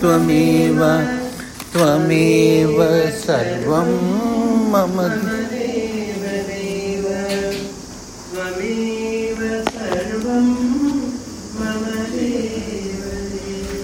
त्वमेव त्वमेव सर्वं मम देव देव त्वमेव सर्वं मम देव देव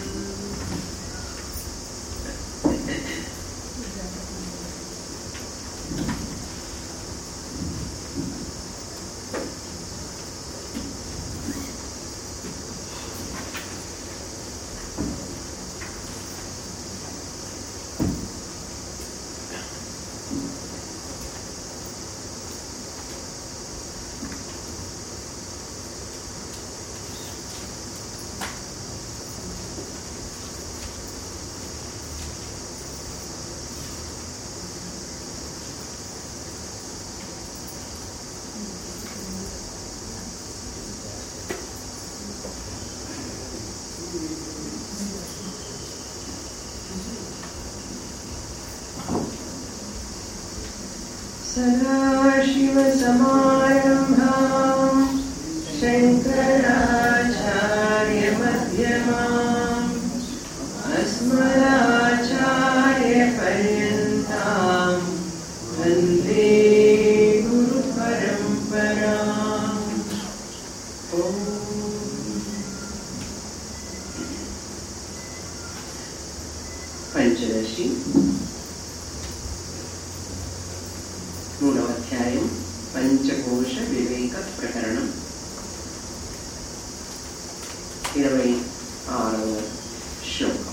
सदाशिवसमारम्भाम् शङ्कराचार्यमध्यमाम् अस्मदाचार्यपर्यन्ताम् वन्दे गुरुपरम्पराम् ॐ పంచదశి మూడవ అధ్యాయం పంచకోశ వివేక ప్రకరణం ఇరవై ఆరవ శ్లోకం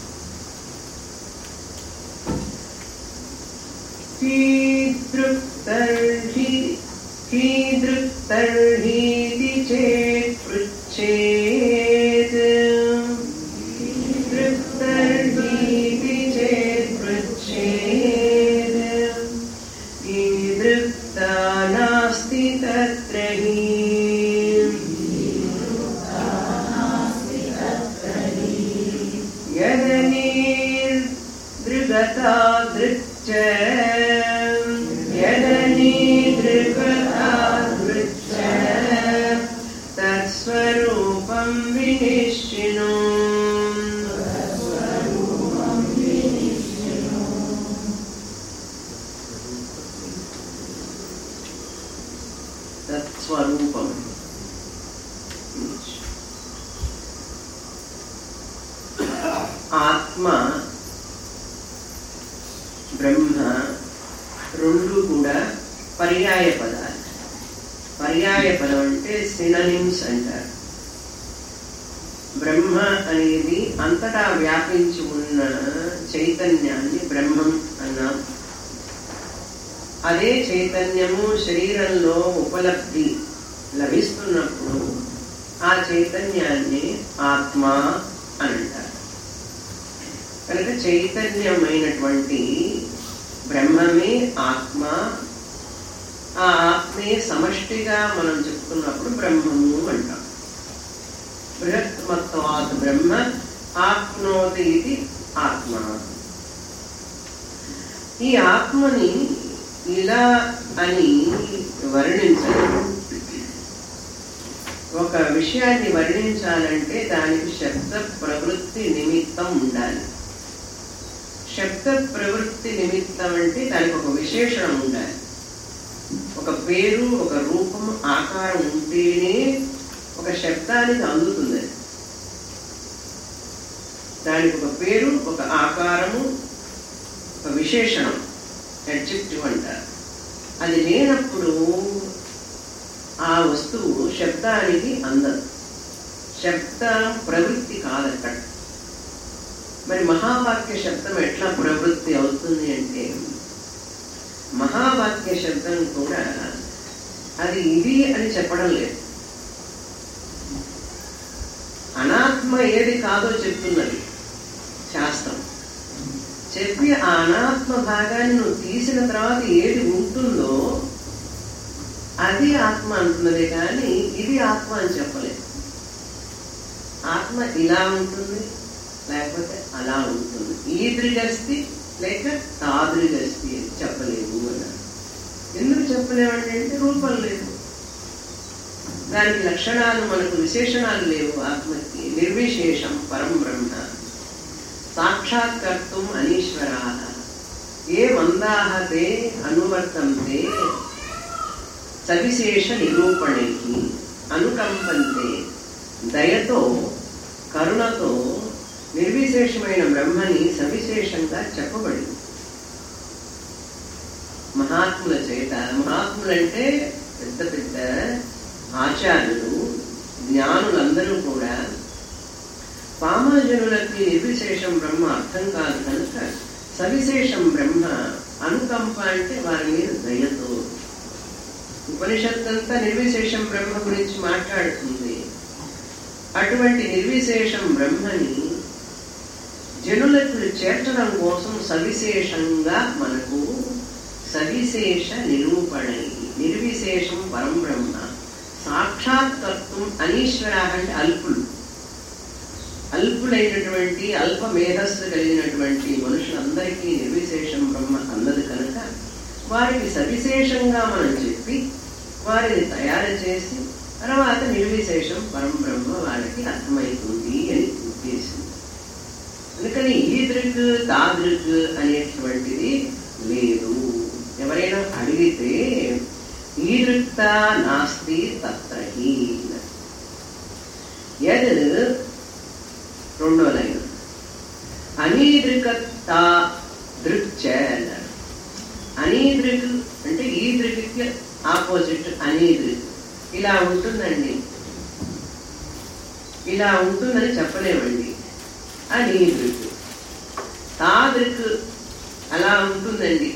कीदृक्तर्हि कीदृक्तर्हीति चेत् पृच्छेत् कीदृक्तर्हीति चेत् पृच्छेत् कीदृक्ता नास्ति तत्र हि यदनीर्दृगता दृक्च यदनीदृगता दृक्च तत्स्वरूपं विनिश्चिनु తత్స్వరూపం ఆత్మ బ్రహ్మ రెండు కూడా పర్యాయ పదాలు పర్యాయ పదం అంటే సిననిమ్స్ అంటారు బ్రహ్మ అనేది అంతటా వ్యాపించి ఉన్న చైతన్యాన్ని బ్రహ్మం అన్నాం అదే చైతన్యము శరీరంలో ఉపలబ్ధి లభిస్తున్నప్పుడు ఆ చైతన్యాన్ని ఆత్మ అని అంటారు కనుక చైతన్యమైనటువంటి బ్రహ్మమే ఆత్మ ఆ ఆత్మే సమష్టిగా మనం చెప్తున్నప్పుడు బ్రహ్మము అంటాం బృహత్మత్వాత్ బ్రహ్మ ఆప్నోతి ఇది ఆత్మ ఈ ఆత్మని ఇలా అని వర్ణించడం ఒక విషయాన్ని వర్ణించాలంటే దానికి శబ్ద ప్రవృత్తి నిమిత్తం ఉండాలి శబ్ద ప్రవృత్తి నిమిత్తం అంటే దానికి ఒక విశేషణం ఉండాలి ఒక పేరు ఒక రూపం ఆకారం ఉంటేనే ఒక శబ్దానికి అందుతుంది అది. దానికి ఒక పేరు ఒక ఆకారము ఒక విశేషణం అడ్జెక్టివ్ అంటారు అది లేనప్పుడు ఆ వస్తువు శబ్దానికి అందదు శబ్ద ప్రవృత్తి కాదక్కడ మరి మహావాక్య శబ్దం ఎట్లా ప్రవృత్తి అవుతుంది అంటే మహావాక్య శబ్దం కూడా అది ఇది అని చెప్పడం లేదు అనాత్మ ఏది కాదో చెప్తున్నది శాస్త్రం చెప్పి ఆ అనాత్మ భాగాన్ని నువ్వు తీసిన తర్వాత ఏది ఉంటుందో అది ఆత్మ అంటున్నదే కానీ ఇది ఆత్మ అని చెప్పలేదు ఆత్మ ఇలా ఉంటుంది లేకపోతే అలా ఉంటుంది ఈదృగస్తి లేక తాదృగస్తి అని చెప్పలేము అన్నారు ఎందుకు చెప్పలేమంటే అంటే రూపం లేదు దానికి లక్షణాలు మనకు విశేషణాలు లేవు ఆత్మకి నిర్విశేషం పరం బ్రహ్మ సాక్షాత్కర్తుం అనీశ్వరా ఏ మందాహ తే అనువర్తంతే సవిశేష నిరూపణకి అనుకంపంతే దయతో కరుణతో నిర్విశేషమైన బ్రహ్మని సవిశేషంగా చెప్పబడింది మహాత్ముల చేత మహాత్ములంటే పెద్ద పెద్ద ఆచార్యులు జ్ఞానులందరూ కూడా పామజనులకి నిర్విశేషం బ్రహ్మ అర్థం కాదు కనుక సవిశేషం బ్రహ్మ అనుకంప అంటే వారి మీద దయతో ఉపనిషత్తు అంతా నిర్విశేషం బ్రహ్మ గురించి మాట్లాడుతుంది అటువంటి నిర్విశేషం బ్రహ్మని జనులకు చేర్చడం కోసం సవిశేషంగా మనకు సవిశేష నిరూపణ నిర్విశేషం పరం బ్రహ్మ సాక్షాత్కర్తం అనీశ్వర అంటే అల్పులు అల్పులైనటువంటి అల్ప మేధస్సు కలిగినటువంటి మనుషులందరికీ నిర్విశేషం బ్రహ్మ అన్నది కనుక వారికి సవిశేషంగా మనం చెప్పి వారిని తయారు చేసి తర్వాత నిర్విశేషం పరం బ్రహ్మ వారికి అర్థమవుతుంది అని ఉద్దేశం అందుకని ఈ దృక్ తా దృక్ అనేటువంటిది లేదు ఎవరైనా అడిగితే ఈ దృక్త నాస్తి తత్రహి యద్ రెండో లైన్ అనీదృకత దృక్చ అన్నారు అనీదృక్ అంటే ఈ దృక్కి ఆపోజిట్ అనీదృక్ ఇలా ఉంటుందండి ఇలా ఉంటుందని చెప్పలేమండి అనీదృక్ తాదృక్ అలా ఉంటుందండి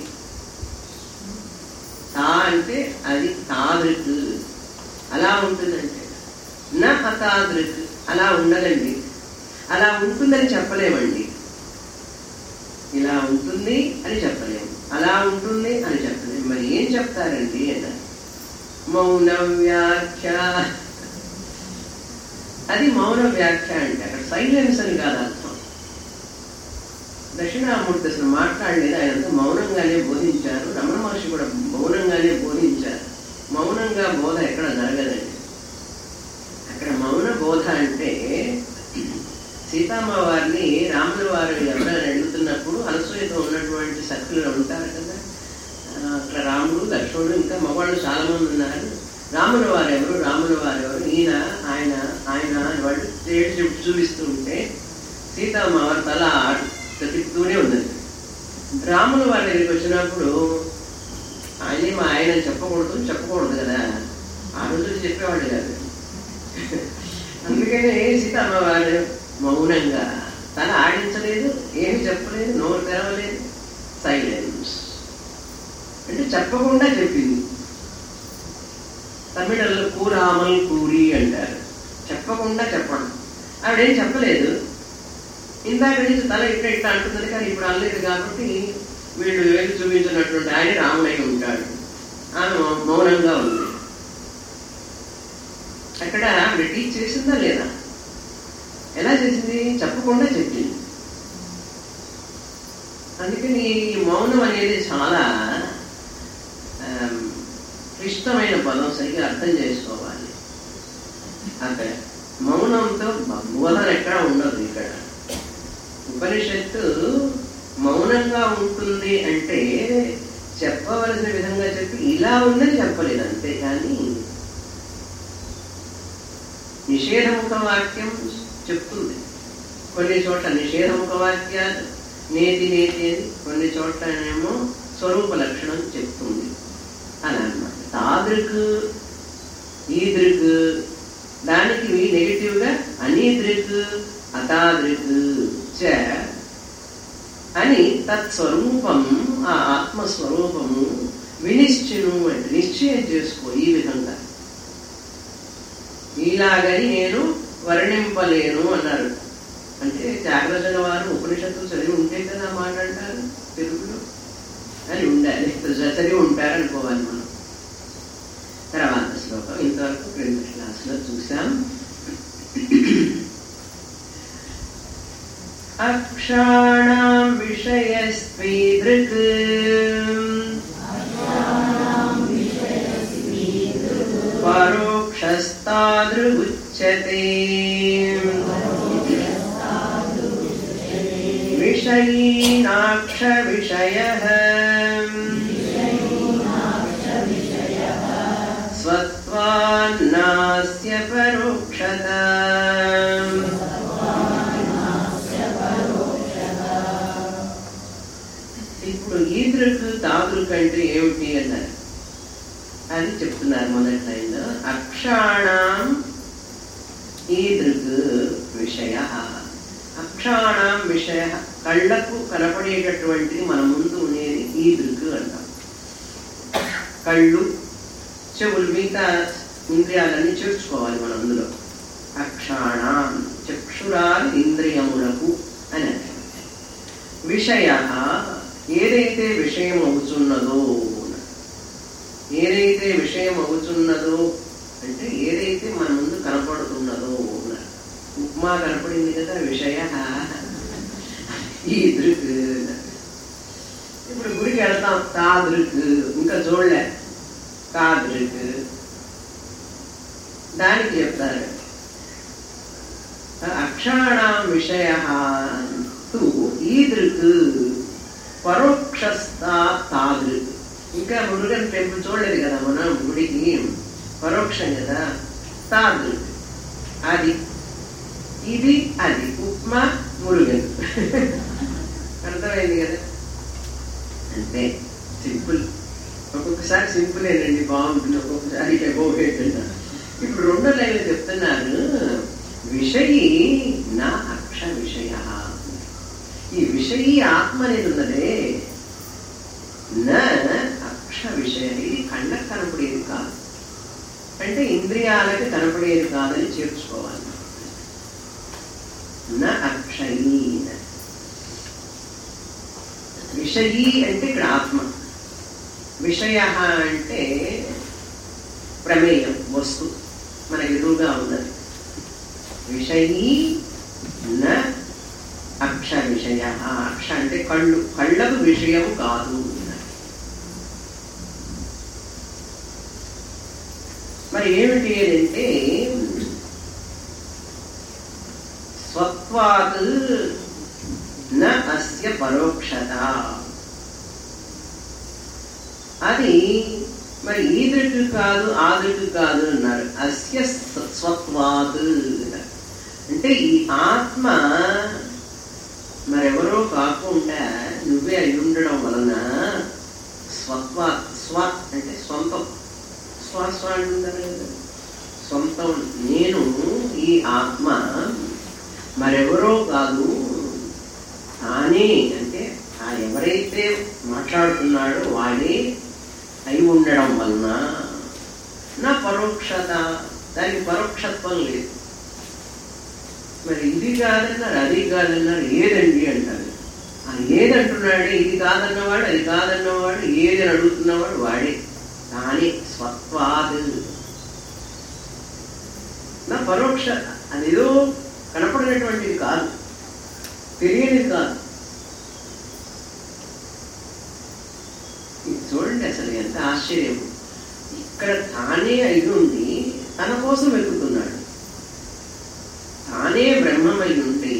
తా అంటే అది తాదృక్ అలా ఉంటుందంటే నా అతాదృక్ అలా ఉండదండి అలా ఉంటుందని చెప్పలేమండి ఇలా ఉంటుంది అని చెప్పలేము అలా ఉంటుంది అని చెప్పలేము మరి ఏం చెప్తారండి అన్నారు మౌన వ్యాఖ్య అది మౌన వ్యాఖ్య అంటే అక్కడ సైలెన్స్ అని కాదు అర్థం దక్షిణామూర్తి అసలు మాట్లాడలేదు ఆయనంతా మౌనంగానే బోధించారు రమణ మహర్షి కూడా మౌనంగానే బోధించారు మౌనంగా బోధ ఎక్కడ జరగదండి అక్కడ మౌన బోధ అంటే సీతమ్మ వారిని రాముల వారు ఎవరైనా అడుగుతున్నప్పుడు అనసూయతో ఉన్నటువంటి సఖులు ఉంటారు కదా ఆ, అక్కడ రాముడు లక్ష్మణుడు ఇంకా మగవాళ్ళు చాలా మంది ఉన్నారు రాముల వారు ఎవరు రాముల వారు ఎవరు ఈయన ఆయన ఆయన అని వాళ్ళు చేతి చూపి చూపిస్తూ ఉంటే సీతమ్మ వారి తల తిప్పుతూనే ఉన్నది రాముల వారి దగ్గరికి వచ్చినప్పుడు ఆయనే మా ఆయన అని చెప్పకూడదు చెప్పకూడదు కదా ఆ రోజు చెప్పేవాళ్ళు కాదు అందుకనే సీతమ్మ వారు మౌనంగా తల ఆడించలేదు ఏమి చెప్పలేదు నోరు తెరవలేదు సైలెన్స్ అంటే చెప్పకుండా చెప్పింది తమిళంలో కూరామల్ కూరి అంటారు చెప్పకుండా చెప్పడం ఆవిడేం చెప్పలేదు ఇందాక నుంచి తల ఇట్ట ఇట్ట అంటున్నది కానీ ఇప్పుడు అనలేదు కాబట్టి వీళ్ళు వేలు చూపించినటువంటి ఆయన రాముడై ఉంటాడు ఆమె మౌ- మౌనంగా ఉంది అక్కడ ఆవిడ టీచ్ చేసిందా లేదా ఎలా చేసింది చెప్పకుండా చెప్పింది అందుకని ఈ మౌనం అనేది చాలా ఆమ్, క్లిష్టమైన పదం సరిగ్గా అర్థం చేసుకోవాలి అక్కడ మౌనంతో బోధన ఎక్కడ ఉండదు ఇక్కడ ఉపనిషత్తు మౌనంగా ఉంటుంది అంటే చెప్పవలసిన విధంగా చెప్పి ఇలా ఉందని చెప్పలేదు అంతే కానీ నిషేధముఖ వాక్యం చెప్తుంది కొన్ని చోట్ల నిషేధముఖ వాక్యాలు నేతి నేతి అని కొన్ని చోట్లనేమో స్వరూప లక్షణం చెప్తుంది అలా అన్నమాట తాదృక్ ఈ దృక్ దానికి నెగిటివ్ గా అనీదృక్ అతాదృక్ చ అని తత్స్వరూపం ఆ ఆత్మస్వరూపము వినిశ్చను అంటే నిశ్చయం చేసుకో ఈ విధంగా ఇలాగని నేను వర్ణింపలేను అన్నారు అంటే జాగ్రత్త వారు ఉపనిషత్తులు చదివి ఉంటే కదా ఆ మాట అంటారు తెలుగులో అని ఉండాలి చదివి ఉంటారు అనుకోవాలి మనం తర్వాత శ్లోకం ఇంతవరకు క్రింద క్లాసులో చూసాం అక్షాణం విషయస్వీదృక్ పరోక్షస్తాదృగుచ్యతే विषयीनाक्ष विषयः स्वत्वान्नास्य परोक्षता ఇప్పుడు ఈదృక్ తాదృక్ అంటే ఏమిటి అన్నారు అది చెప్తున్నారు మొదటి లైన్లో అక్షాణం ఈదృక్ విషయ అక్షాణం విషయ కళ్ళకు కనపడేటటువంటిది మన ముందు ఉండేది ఈదృక్ అంటాం కళ్ళు చెవులు మిగతా ఇంద్రియాలన్నీ చేర్చుకోవాలి మనం అందులో అక్షాణం చక్షురాలు ఇంద్రియములకు అని అర్థం విషయ ఏదైతే విషయం అవుతున్నదో ఏదైతే విషయం అవుతున్నదో అంటే ఏదైతే మన ముందు కనపడుతున్నదో ఉప్మా కనపడింది కదా విషయ ఈ దృక్ ఇప్పుడు గుడికి వెళ్తాం తా దృక్ ఇంకా చూడలే తా దృక్ దానికి చెప్తారు అక్షాణం విషయ తు ఈదృక్ పరోక్షస్థా తాదృక్ ఇంకా మురుగన్ టెంపుల్ చూడలేదు కదా మనం గుడికి పరోక్షం కదా తాదృక్ అది ఇది అది ఉప్మా మురుగన్ అర్థమైంది కదా అంటే సింపుల్ ఒక్కొక్కసారి సింపుల్ ఏనండి బాగుంటుంది ఒక్కొక్కసారి ఎబోహేట్ ఇప్పుడు రెండో లైన్ చెప్తున్నారు విషయీ నా అక్ష విషయ ఈ విషయీ ఆత్మ అనేది ఉన్నదే నా అక్ష విషయ ఇది కళ్ళకు కనపడేది కాదు అంటే ఇంద్రియాలకు కనపడేది కాదని చేర్చుకోవాలి నా అక్షయీ విషయీ అంటే ఇక్కడ ఆత్మ విషయ అంటే ప్రమేయం వస్తు మన ఎదురుగా ఉన్నది విషయీ న అక్ష విషయ అక్ష అంటే కళ్ళు కళ్ళకు విషయం కాదు మరి ఏమిటి అంటే స్వత్వాత్ న అస్య పరోక్షత అది మరి ఈ దృక్కు కాదు ఆ దృక్కు కాదు అన్నారు అస్య స్వత్వాత్ అంటే ఈ ఆత్మ మరెవరో కాకుండా నువ్వే అయి ఉండడం వలన స్వత్వ స్వ అంటే సొంతం స్వ స్వ అంటుంటారు కదా సొంతం నేను ఈ ఆత్మ మరెవరో కాదు తానే అంటే ఆ ఎవరైతే మాట్లాడుతున్నాడో వాడే అయి ఉండడం వలన నా పరోక్షత దానికి పరోక్షత్వం లేదు మరి ఇది కాదన్నారు అది కాదన్నారు ఏదండి అంటారు ఆ ఏదంటున్నాడే ఇది కాదన్నవాడు అది కాదన్నవాడు ఏది అని అడుగుతున్నవాడు వాడే తానే స్వత్వాదు నా పరోక్ష అదేదో కనపడినటువంటిది కాదు తెలియనిది కాదు ఇది చూడండి అసలు ఎంత ఆశ్చర్యం ఇక్కడ తానే అయి ఉండి తన కోసం వెతుకుతున్నాడు తానే బ్రహ్మమై ఉండి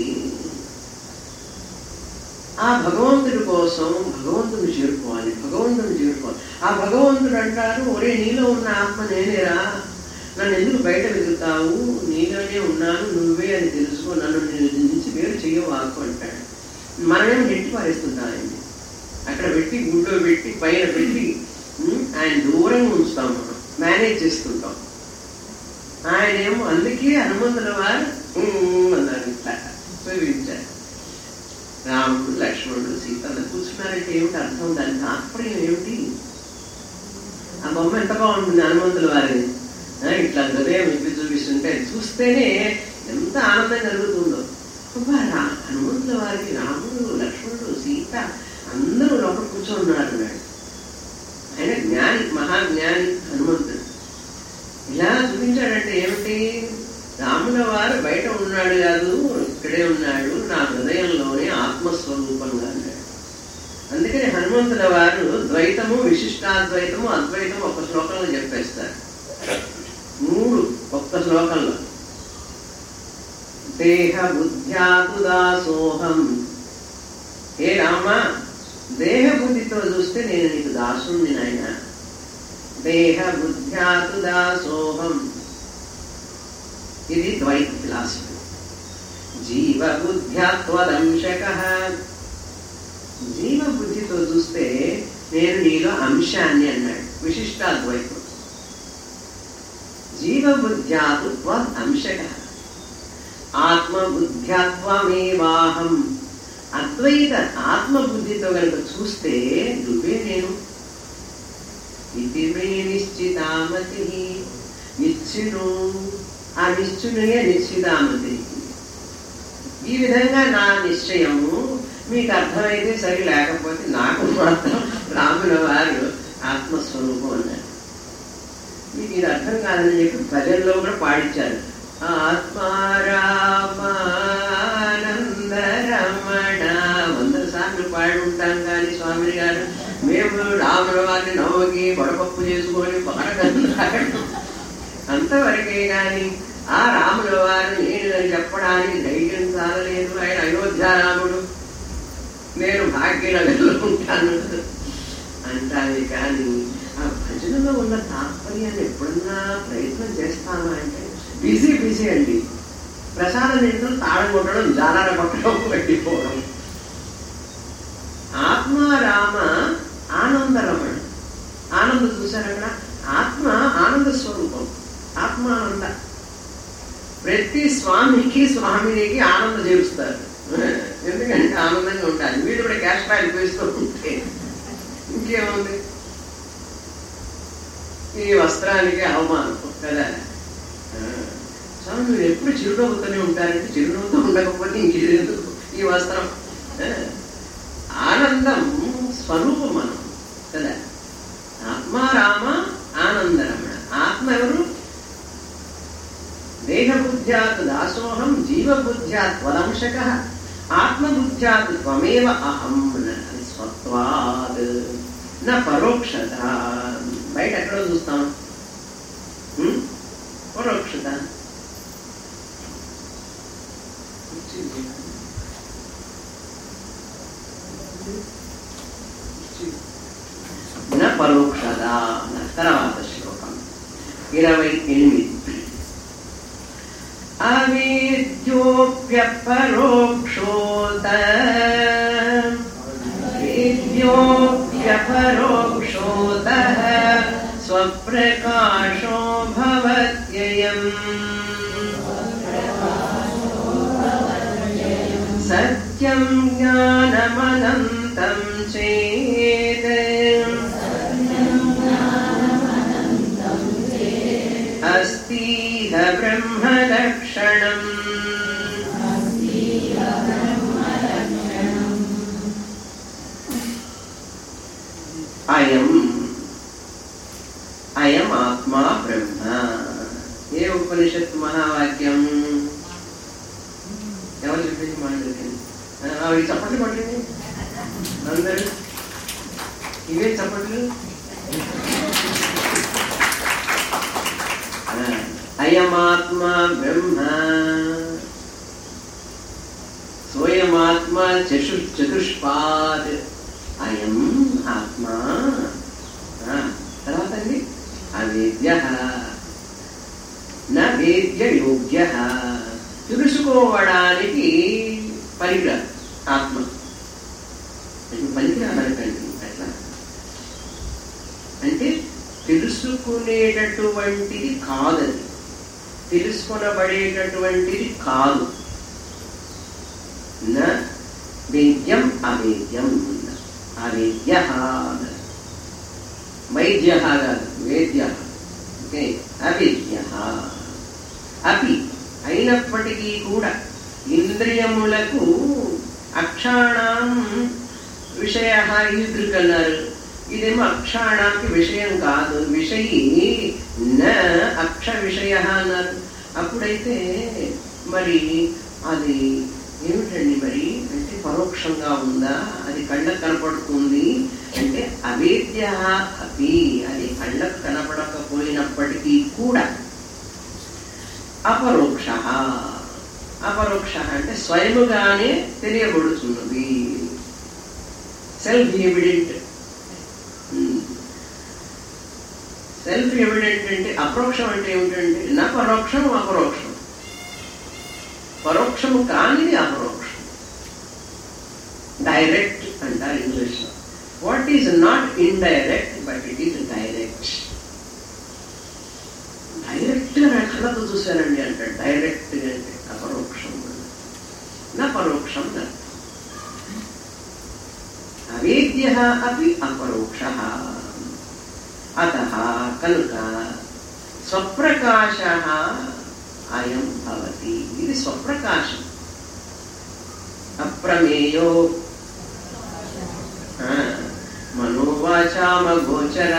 ఆ భగవంతుడి కోసం భగవంతుని చేరుకోవాలి భగవంతుని చేరుకోవాలి ఆ భగవంతుడు అంటారు ఒరే నీలో ఉన్న ఆత్మ నేనేరా నన్ను ఎందుకు బయట వెతుకుతావు నీలోనే ఉన్నాను నువ్వే అని తెలుసుకో నన్ను నుంచి వేరు చెయ్యవాకు అంటాడు మనమేం నెట్టి పారేస్తుంటామండి అక్కడ పెట్టి గుడ్లో పెట్టి పైన పెట్టి ఉమ్, ఆయన దూరంగా ఉంచుతాం మనం మేనేజ్ చేసుకుంటాం ఆయన ఏమో అందుకే హనుమంతుల వారు ఉమ్ అన్నారు ఇట్లా వివరించారు రాముడు లక్ష్మణుడు సీత అలా కూర్చున్నారంటే ఏమిటి అర్థం దాని తాత్పర్యం ఏమిటి ఆ బొమ్మ ఎంత బాగుంటుంది హనుమంతుల వారిది ఆ, ఇట్లా హృదయం ఇప్పి చూపిస్తుంటే అది చూస్తేనే ఎంత ఆనందం కలుగుతుందో అబ్బా, రా- హనుమంతుల వారికి రాముడు లక్ష్మణుడు సీత అందరూ లోపల కూర్చొని ఉన్నారు అన్నాడు ఆయన జ్ఞాని మహాజ్ఞాని హనుమంతుడు ఇలా చూపించాడంటే ఏమిటి రాముల వారు బయట ఉన్నాడు కాదు ఇక్కడే ఉన్నాడు నా హృదయంలోనే ఆత్మస్వరూపంగా అన్నాడు అందుకని హనుమంతుల వారు ద్వైతము విశిష్టాద్వైతము అద్వైతం ఒక శ్లోకంలో చెప్పేస్తారు మూడు ఒక్క శ్లోకంలో దేహ బుద్ధ్యాతు దాసోహం ఏ రామా దేహబుద్ధితో చూస్తే నేను నీకు దాసుని నాయన దేహ బుద్ధ్యాతు దాసోహం ఇది ద్వైత ఫిలాసఫీ జీవ బుద్ధ్యాత్వదంశక జీవ బుద్ధితో చూస్తే నేను నీలో అంశాన్ని అన్నాడు విశిష్టాద్వైతం జీవ బుద్ధ్యాతు త్వద్ అంశక ఆత్మబుద్ధ్యాత్వమేవాహం అద్వైత ఆత్మబుద్ధితో కనుక చూస్తే నువ్వే నేను ఇది మే నిశ్చితామతి నిశ్చిను ఆ నిశ్చునుయే నిశ్చితామతి ఈ విధంగా నా నిశ్చయము మీకు అర్థమైతే సరి లేకపోతే నాకు మాత్రం రాముల వారు ఆత్మస్వరూపం అన్నారు మీకు ఇది అర్థం కాదని చెప్పి భజనలో కూడా పాడించారు ఆత్మారామానంద రమణ వందల సార్లు పాడి ఉంటాం కానీ స్వామి గారు మేము రాముల వారిని నవ్వుకి వడపప్పు చేసుకొని పాడగలుగుతాడు అంతవరకే గాని ఆ రాముల వారు నేను అని చెప్పడానికి ధైర్యం చాలలేదు ఆయన అయోధ్యారాముడు నేను భాగ్యనగర్లో ఉంటాను అంటాను కానీ ఆ భజనలో ఉన్న తాత్పర్యాన్ని ఎప్పుడన్నా ప్రయత్నం చేస్తామా అంటే బిజీ బిజీ అండి ప్రసాదం తింటూ తాళం కొట్టడం జాలార కొట్టడం పెట్టిపోవడం ఆత్మారామ ఆనందరమణ ఆనంద చూశారు అక్కడ ఆత్మ ఆనంద స్వరూపం ఆత్మానంద ప్రతి స్వామికి స్వామినికి ఆనందం చేరుస్తారు ఎందుకంటే ఆనందంగా ఉంటారు వీళ్ళు కూడా క్యాష్ బ్యాక్ వేస్తూ ఉంటే ఇంకేముంది ఈ వస్త్రానికి అవమానం కదా ఆ, స్వామి మీరు ఎప్పుడు చిరునవ్వుతూనే ఉంటారంటే చిరునవ్వుతో ఉండకపోతే ఇంకేది ఈ వస్త్రం ఆ, ఆనందం స్వరూపం మనం కదా ఆత్మారామ ఆనందరమణ ఆత్మ ఎవరు దేహబుద్ధ్యాత్ దాసోహం జీవబుద్ధ్యాత్ వదంశక ఆత్మబుద్ధ్యాత్ త్వమేవ అహం న- స్వత్వాద్ నా పరోక్షత బయట ఎక్కడో చూస్తాం ఉం? పరోక్షత న పరోక్షత తర్వాత శ్లోకం ఇరవై ఎనిమిది అవిద్యోప్యపరోక్షోత విద్యోప్యపరోక్షోత స్వప్రకాశో భవత్యయం సత్యం జ్ఞానమనంతం చేత్ अस्तीह ब्रह्मलक्षणम् అయం అయం ఆత్మా బ్రహ్మ ఏ ఉపనిషత్ మహావాక్యం ఎవరు చెప్పింది మాట్లాడింది అవి చప్పట్లు కొట్టండి అందరూ ఇవే చప్పట్లు అయమాత్మా బ్రహ్మ సోయమాత్మా చతు చతుష్పాద్ అయం ఆత్మా ఆ, తర్వాత అండి అవేద్య నా వేద్య యోగ్య తెలుసుకోవడానికి పనికిరాదు ఆత్మ పనికిరాదనకండి అట్లా అంటే తెలుసుకునేటటువంటిది కాదది తెలుసుకొనబడేటటువంటిది కాదు న వేద్యం అవేద్యం అవేద్య వైద్య కాదు వేద్య ఓకే అవేద్య అపి అయినప్పటికీ కూడా ఇంద్రియములకు అక్షాణం విషయ ఈదృక్ అన్నారు ఇదేమో అక్షాణానికి విషయం కాదు విషయి న అక్ష విషయ అన్నారు అప్పుడైతే మరి అది ఏమిటండి మరి అంటే పరోక్షంగా ఉందా అది కళ్ళకు కనపడుతుంది అంటే అవేద్య అపి అది కళ్ళకు కనపడకపోయినప్పటికీ కూడా అపరోక్ష అపరోక్ష అంటే స్వయముగానే తెలియబడుతున్నది సెల్ఫ్ ఎవిడెంట్ సెల్ఫ్ ఎవిడెంట్ అంటే అపరోక్షం అంటే ఏమిటంటే నా పరోక్షం అపరోక్షం పరోక్షము కానిది అపరోక్షం డైరెక్ట్ అంటారు ఇంగ్లీష్ లో what is not indirect but it is direct direct గా నా కళ్ళతో చూశానండి అంటాడు డైరెక్ట్ గా అంటే అపరోక్షం నా పరోక్షం దత్తం అవేద్య అపి అపరోక్ష అత కనుక స్వప్రకాశ అయం భవతి ఇది స్వప్రకాశం అప్రమేయో ఆ, మనోవాచామగోచర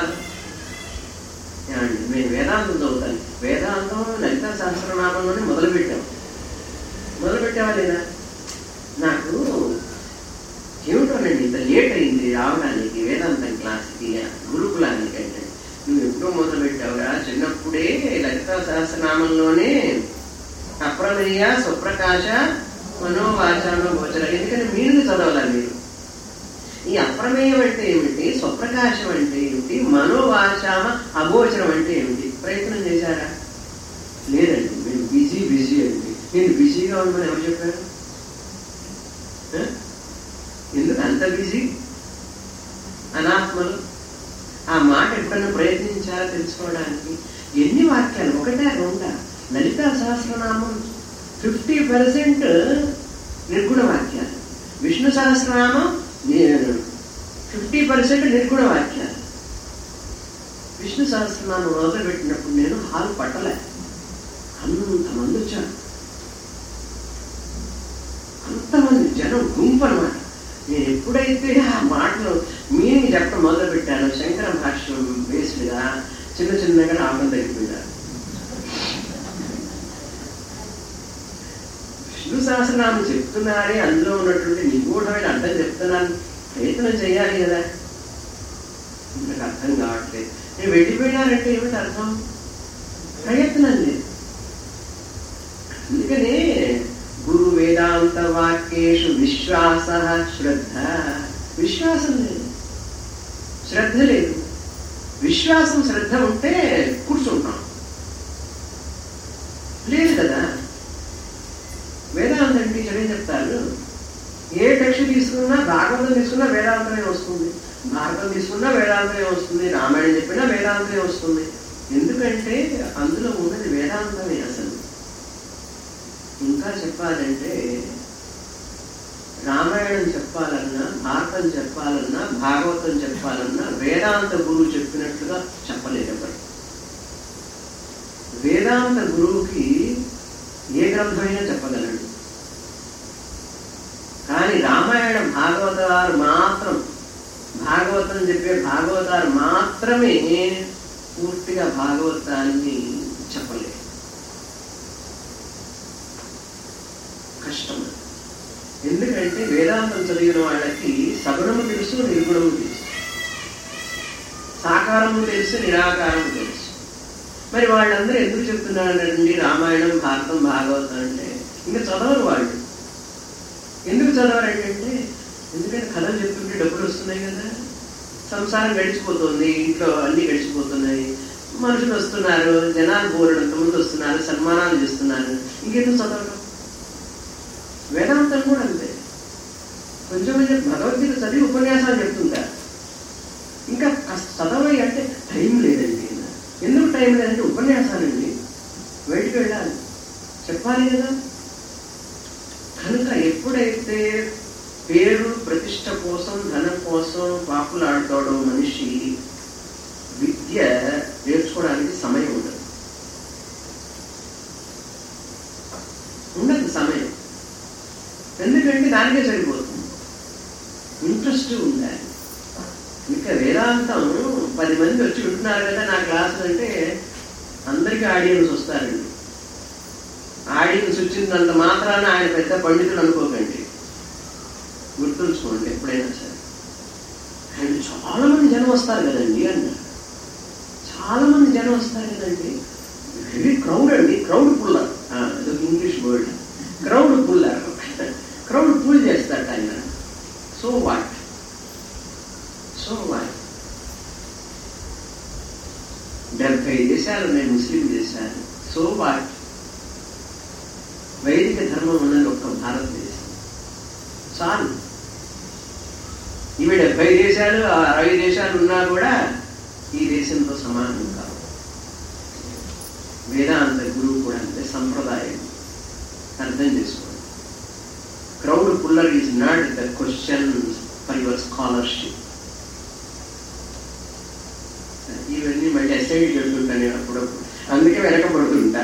ఏమండి మేము వేదాంతం చదువుతాను వేదాంతం లలిత సహస్రనామంలోనే మొదలుపెట్టాం మొదలుపెట్టావా లేదా నాకు ఏమిటోనండి ఇంత లేట్ అయింది రావడానికి వేదాంతం క్లాస్కి గురుకులానికి అంటే నువ్వు ఎప్పుడో మొదలు పెట్టావురా చిన్నప్పుడే లలిత సహస్రనామంలోనే అప్రమేయ స్వప్రకాశ మనోవాచాన గోచర ఎందుకని మీరు చదవాలా మీరు ఈ అప్రమేయం అంటే ఏమిటి స్వప్రకాశం అంటే ఏమిటి మనోవాచామ అగోచరం అంటే ఏమిటి ప్రయత్నం చేశారా లేదండి మేము బిజీ బిజీ అండి నేను బిజీగా ఉండమని ఎవరు చెప్పారు ఆ? ఎందుకు అంత బిజీ అనాత్మలు ఆ మాట ఎప్పుడన్నా ప్రయత్నించారా తెలుసుకోవడానికి ఎన్ని వాక్యాలు ఒకటే రెండా లలితా సహస్రనామం ఫిఫ్టీ పర్సెంట్ నిర్గుణ వాక్యాలు విష్ణు సహస్రనామం ఫిఫ్టీ పర్సెంట్ నిర్గుణ వాక్యాలు విష్ణు సహస్రనామం మొదలు పెట్టినప్పుడు నేను హాల్ పట్టలే అంతమంది వచ్చారు అంతమంది జనం గుంపు అనమాట నేను ఎప్పుడైతే ఆ మాటలు మీనింగ్ చెప్పడం మొదలు పెట్టాను శంకర భాష్యం బేస్డ్గా చిన్న చిన్నగా రావడం తగ్గిపోయారు విష్ణు సహస్రనామం చెప్తున్నారే అందులో ఉన్నటువంటి నిగూఢమైన అర్థం చెప్తున్నాను ప్రయత్నం చేయాలి కదా నాకు అర్థం కావట్లేదు నేను వెళ్ళిపోయినారంటే ఏమిటి అర్థం ప్రయత్నం లేదు అందుకనే గురు వేదాంత వాక్యేషు విశ్వాస శ్రద్ధ విశ్వాసం లేదు శ్రద్ధ లేదు విశ్వాసం శ్రద్ధ ఉంటే కూర్చుంటాం లేదు కదా వేదాంతం టీచర్ ఏం చెప్తారు ఏ టెక్స్ట్ తీసుకున్నా భాగవతం తీసుకున్నా వేదాంతమే వస్తుంది భారతం తీసుకున్నా వేదాంతమే వస్తుంది రామాయణం చెప్పినా వేదాంతమే వస్తుంది ఎందుకంటే అందులో ఉన్నది వేదాంతమే అసలు ఇంకా చెప్పాలంటే రామాయణం చెప్పాలన్నా భారతం చెప్పాలన్నా భాగవతం చెప్పాలన్నా వేదాంత గురువు చెప్పినట్లుగా చెప్పలేదు ఎవరు వేదాంత గురువుకి ఏ గ్రంథమైనా చెప్పగలడు కానీ రామాయణ భాగవతారు మాత్రం భాగవతం చెప్పే భాగవతారు మాత్రమే పూర్తిగా భాగవతాన్ని చెప్పలేదు కష్టం ఎందుకంటే వేదాంతం చదివిన వాళ్ళకి సగుణము తెలుసు నిర్గుణము తెలుసు సాకారము తెలుసు నిరాకారము తెలుసు మరి వాళ్ళందరూ ఎందుకు చెప్తున్నారండి రామాయణం భారతం భాగవతం అంటే ఇంకా చదవరు వాళ్ళు ఎందుకు చదవరంటే ఎందుకంటే కథలు చెప్తుంటే డబ్బులు వస్తున్నాయి కదా సంసారం గడిచిపోతుంది ఇంట్లో అన్ని గడిచిపోతున్నాయి మనుషులు వస్తున్నారు జనాలు బోరడంత ముందు వస్తున్నారు సన్మానాలు చేస్తున్నారు ఇంకెందుకు చదవడం వేదాంతం కూడా అంతే కొంచెం కొంచెం భగవద్గీత చదివి ఉపన్యాసాలు చెప్తుంటారు ఇంకా కాస్త చదవాలి అంటే టైం లేదండి ఎందుకు టైం లేదంటే ఉపన్యాసాలండి బయటికి వెళ్ళాలి చెప్పాలి కదా కనుక ఎప్పుడైతే పేరు ప్రతిష్ట కోసం ధనం కోసం పాపులాడుతాడో మనిషి విద్య నేర్చుకోవడానికి సమయం ఉండదు ఉండదు సమయం ఎందుకంటే దానికే సరిపోతుంది ఇంట్రెస్ట్ ఉండాలి ఇంకా వేదాంతం పది మంది వచ్చి వింటున్నారు కదా నా క్లాసులు అంటే అందరికీ ఆడియన్స్ వస్తారండి ఆడియన్స్ వచ్చిందంత మాత్రాన ఆయన పెద్ద పండితులు అనుకోకండి గుర్తుంచుకోండి ఎప్పుడైనా సరే అండ్ చాలా మంది జనం వస్తారు కదండి అన్నారు చాలా మంది జనం వస్తారు కదండి వెరీ క్రౌడ్ అండి crowd puller English word crowd puller crowd pull చేస్తాడు ఆయన సో వాట్ దేశాలు ఉన్నాయి ముస్లిం దేశాలు సో వాట్ వైదిక ధర్మం ఉన్నది ఒక్క భారతదేశం చాలు ఇవి డెబ్బై దేశాలు ఆ అరవై దేశాలు ఉన్నా కూడా ఈ దేశంతో సమానం కాదు వేదాంత గురువు కూడా అంతే సంప్రదాయం అర్థం చేసుకోండి crowd puller is not the question for your scholarship ఇవన్నీ మళ్ళీ అసైడ్ చెప్తుంటాను నేను అప్పుడప్పుడు అందుకే వెనకబడుతుంటా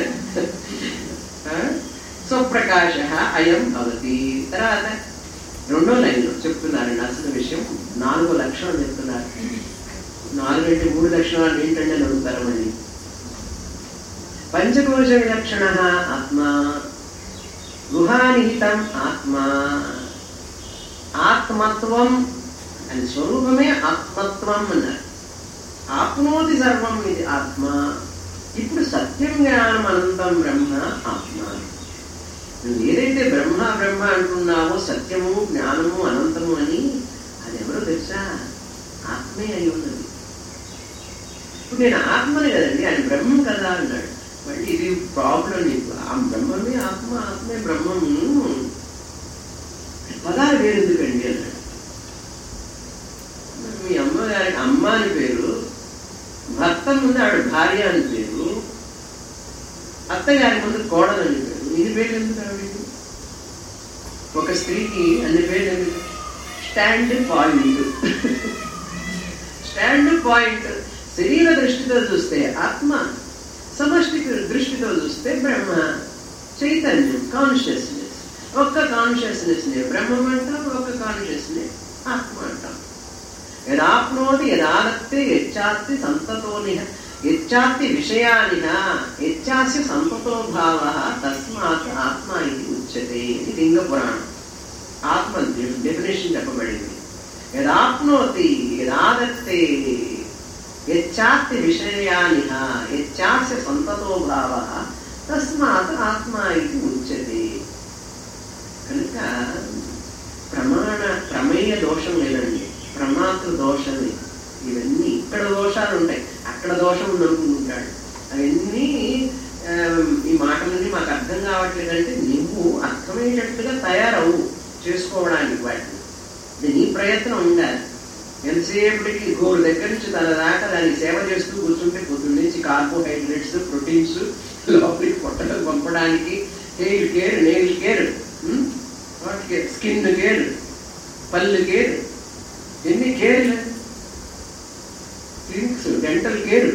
స్వప్రకాశ అయం భవతి తర్వాత రెండో లైన్లో చెప్తున్నారు అసలు విషయం నాలుగో లక్షణం చెప్తున్నారు నాలుగు అంటే మూడు లక్షణాలు ఏంటంటే అని అడుగుతారు మళ్ళీ పంచకోశ విలక్షణ ఆత్మ గుహానిహితం ఆత్మ ఆత్మత్వం అని స్వరూపమే ఆత్మత్వం అన్నారు ఆత్మోతి సర్వం ఇది ఆత్మ ఇప్పుడు సత్యం జ్ఞానం అనంతం బ్రహ్మ ఆత్మ నువ్వు ఏదైతే బ్రహ్మ బ్రహ్మ అంటున్నావో సత్యము జ్ఞానము అనంతము అని అది ఎవరో తెలుసా ఆత్మే అయి ఉన్నది ఇప్పుడు నేను ఆత్మని కదండి ఆయన బ్రహ్మం కదా అన్నాడు మళ్ళీ ఇది ప్రాబ్లం నీకు ఆ బ్రహ్మమే ఆత్మ ఆత్మే బ్రహ్మము పదాలు వేరు ఎందుకండి అన్నాడు మరి మీ అమ్మగారికి అమ్మ అని పేరు భర్త ముందు ఆవిడ భార్య అని పేరు అత్తగారి ముందు కోడలు అని పేరు ఇన్ని పేర్లు ఎందుకు ఆవిడకి ఒక స్త్రీకి అన్ని పేర్లు ఎందుకు స్టాండ్ పాయింట్ స్టాండ్ పాయింట్ శరీర దృష్టితో చూస్తే ఆత్మ సమష్టి దృష్టితో చూస్తే బ్రహ్మ చైతన్యం కాన్షియస్నెస్ ఒక్క కాన్షియస్నెస్ ని బ్రహ్మం అంటాం ఒక్క కాన్షియస్నెస్ ఆత్మ అంటాం యదాప్నోతి యదాదత్తే యచ్చాస్తి సంతతోనిహ యచ్చాస్తి విషయానిహ యచ్చాస్య సంతతో భావ తస్మాత్ ఆత్మ ఇది ఉచ్యతే ఇది లింగ పురాణం ఆత్మ డెఫినేషన్ చెప్పబడింది యదాప్నోతి యదాదత్తే యచ్చాస్తి విషయానిహ యచ్చాస్య సంతతో భావ తస్మాత్ ఆత్మ ఇది ఉచ్యతే కనుక ప్రమాణ ప్రమేయ దోషం లేదండి ప్రమాతృ దోషమే ఇవన్నీ ఇక్కడ దోషాలు ఉంటాయి అక్కడ దోషం ఉందనుకుంటాడు అవన్నీ ఆ, ఈ మాటలన్నీ మాకు అర్థం కావట్లేదంటే నువ్వు అర్థమయ్యేటట్టుగా తయారవు చేసుకోవడానికి వాటిని ఇది నీ ప్రయత్నం ఉండాలి ఎంతసేపటికి గోరు దగ్గర నుంచి తన దాకా దాన్ని సేవ చేస్తూ కూర్చుంటే పొద్దున్న నుంచి కార్బోహైడ్రేట్స్ ప్రోటీన్స్ లోపలికి పొట్టలకు పంపడానికి hair care nail care what care skin care పళ్ళు కేర్ ఎన్ని కేర్లు క్లినిక్స్ డెంటల్ కేర్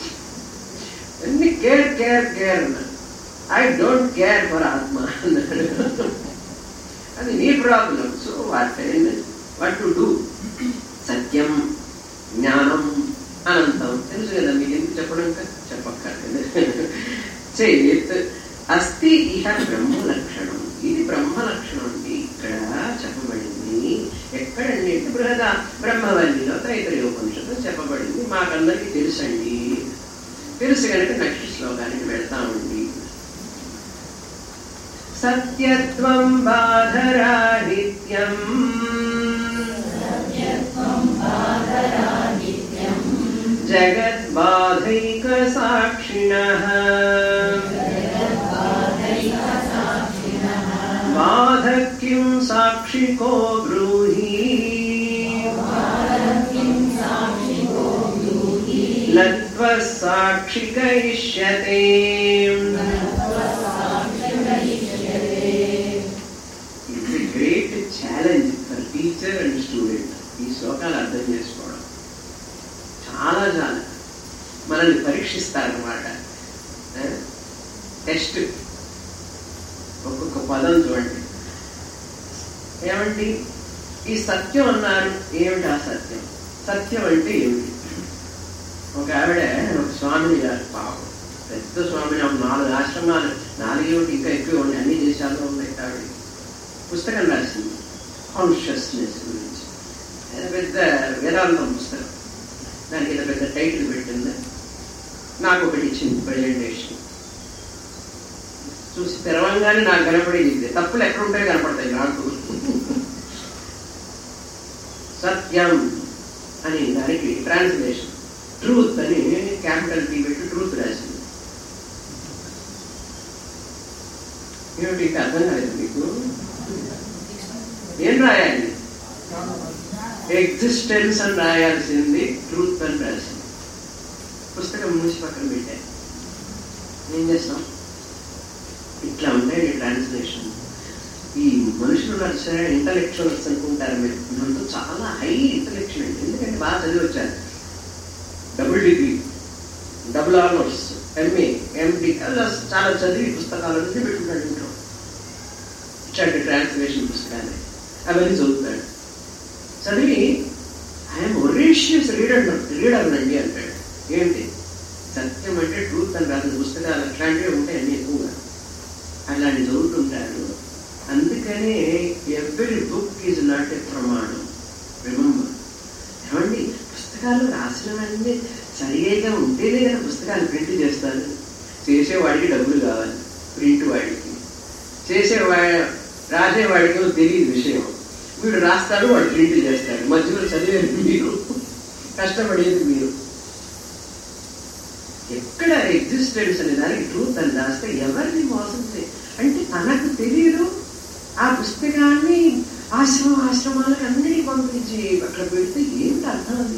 ఎన్ని కేర్ కేర్ కేర్ అన్నారు I don't care for atma అన్నాడు అది నీ problem so what what to do సత్యం జ్ఞానం అనంతం తెలుసు కదా మీకు ఎందుకు చెప్పడం ఇంకా చెప్పక్కర్లేదు చేత్ అస్థి ఇహ బ్రహ్మ లక్షణం ఇది బ్రహ్మ లక్షణం అండి ఇక్కడ చెప్పబడింది ఎక్కడండి అంటే బృహద బ్రహ్మవల్లిలో తైతరీయ ఉపనిషత్తు చెప్పబడింది మాకందరికీ తెలుసండి తెలుసు కనుక నెక్స్ట్ శ్లోకానికి వెళ్తామండి సత్యత్వం బాధరాహిత్యం జగద్బాధైక సాక్షిణః బాధ కిం సాక్షికో బ్రూహి లత్వ సాక్షికయిష్యతే it's a great challenge for teacher and student ఈ శ్లోకాలు అర్థం చేసుకోవడం చాలా చాలా మనల్ని పరీక్షిస్తారనమాట టెస్ట్ ఒక్కొక్క పదం చూడండి ఏమండి ఈ సత్యం అన్నారు ఏమిటి ఆ సత్యం సత్యం అంటే ఏమిటి ఒక ఆవిడ ఒక స్వామిని గారు పాపం పెద్ద స్వామిని ఒక నాలుగు ఆశ్రమాలు నాలుగేమిటి ఇంకా ఎక్కువ ఉన్నాయి అన్ని దేశాల్లో ఉన్నాయి ఆవిడ పుస్తకం రాసింది కాన్షియస్నెస్ గురించి అది పెద్ద వేదాంతం పుస్తకం దానికి ఇంత పెద్ద టైటిల్ పెట్టింది నాకు ఒకటి ఇచ్చింది ప్రజెంటేషన్ చూసి తెరవంగానే నాకు కనపడేది ఇదే తప్పులు ఎక్కడ ఉంటాయో కనపడతాయి నాకు సత్యం అని దానికి ట్రాన్స్లేషన్ ట్రూత్ అని క్యాపిటల్ టీ పెట్టి ట్రూత్ ఏమిటి ఇంకా అర్థం కాలేదు మీకు ఏం రాయాలి ఎగ్జిస్టెన్స్ అని రాయాల్సింది ట్రూత్ అని రాసింది పుస్తకం మూసి పక్కన పెట్టా ఏం చేస్తాం ఇట్లా ఉంటాయి ట్రాన్స్లేషన్ ఈ మనుషులు ఉన్నారు సరే ఇంటలెక్చువల్స్ అనుకుంటారు మీరు మనతో చాలా హై ఇంటలెక్చువల్ అండి ఎందుకంటే బాగా చదివి వచ్చారు double degree double honours MA MD అలా చాలా చదివి పుస్తకాలు అన్నీ పెట్టుకుంటాడు ఇంట్లో ఇచ్చాడు ట్రాన్స్లేషన్ పుస్తకాన్ని అవన్నీ చదువుతాడు చదివి ఐఎమ్ ఒరేషియస్ రీడర్ రీడర్ అండి అంటాడు ఏంటి సత్యం అంటే ట్రూత్ అని రాసిన పుస్తకాలు అట్లాంటివి ఉంటాయి అన్ని ఎక్కువగా అలాంటి చదువుతుంటారు అందుకనే every book is not a ప్రమాణం రిమంబర్ ఏమండి పుస్తకాలు రాసినవన్నీ సరిగా ఉంటేనే కదా పుస్తకాలు ప్రింట్ చేస్తారు చేసేవాడికి డబ్బులు కావాలి ప్రింట్ వాడికి చేసేవా రాసేవాడికి తెలియదు విషయం వీడు రాస్తాడు వాడు ప్రింట్ చేస్తాడు మధ్యలో చదివేది మీరు కష్టపడేది మీరు ఎక్కడ ఎగ్జిస్టెన్స్ అనే దానికి ట్రూత్ అని రాస్తే ఎవరిని మోసం చేయ అంటే తనకు తెలియదు ఆ పుస్తకాన్ని ఆశ్రమం ఆశ్రమాలకు అన్నిటికీ పంపించి అక్కడ పెడితే ఏమిటి అర్థం అది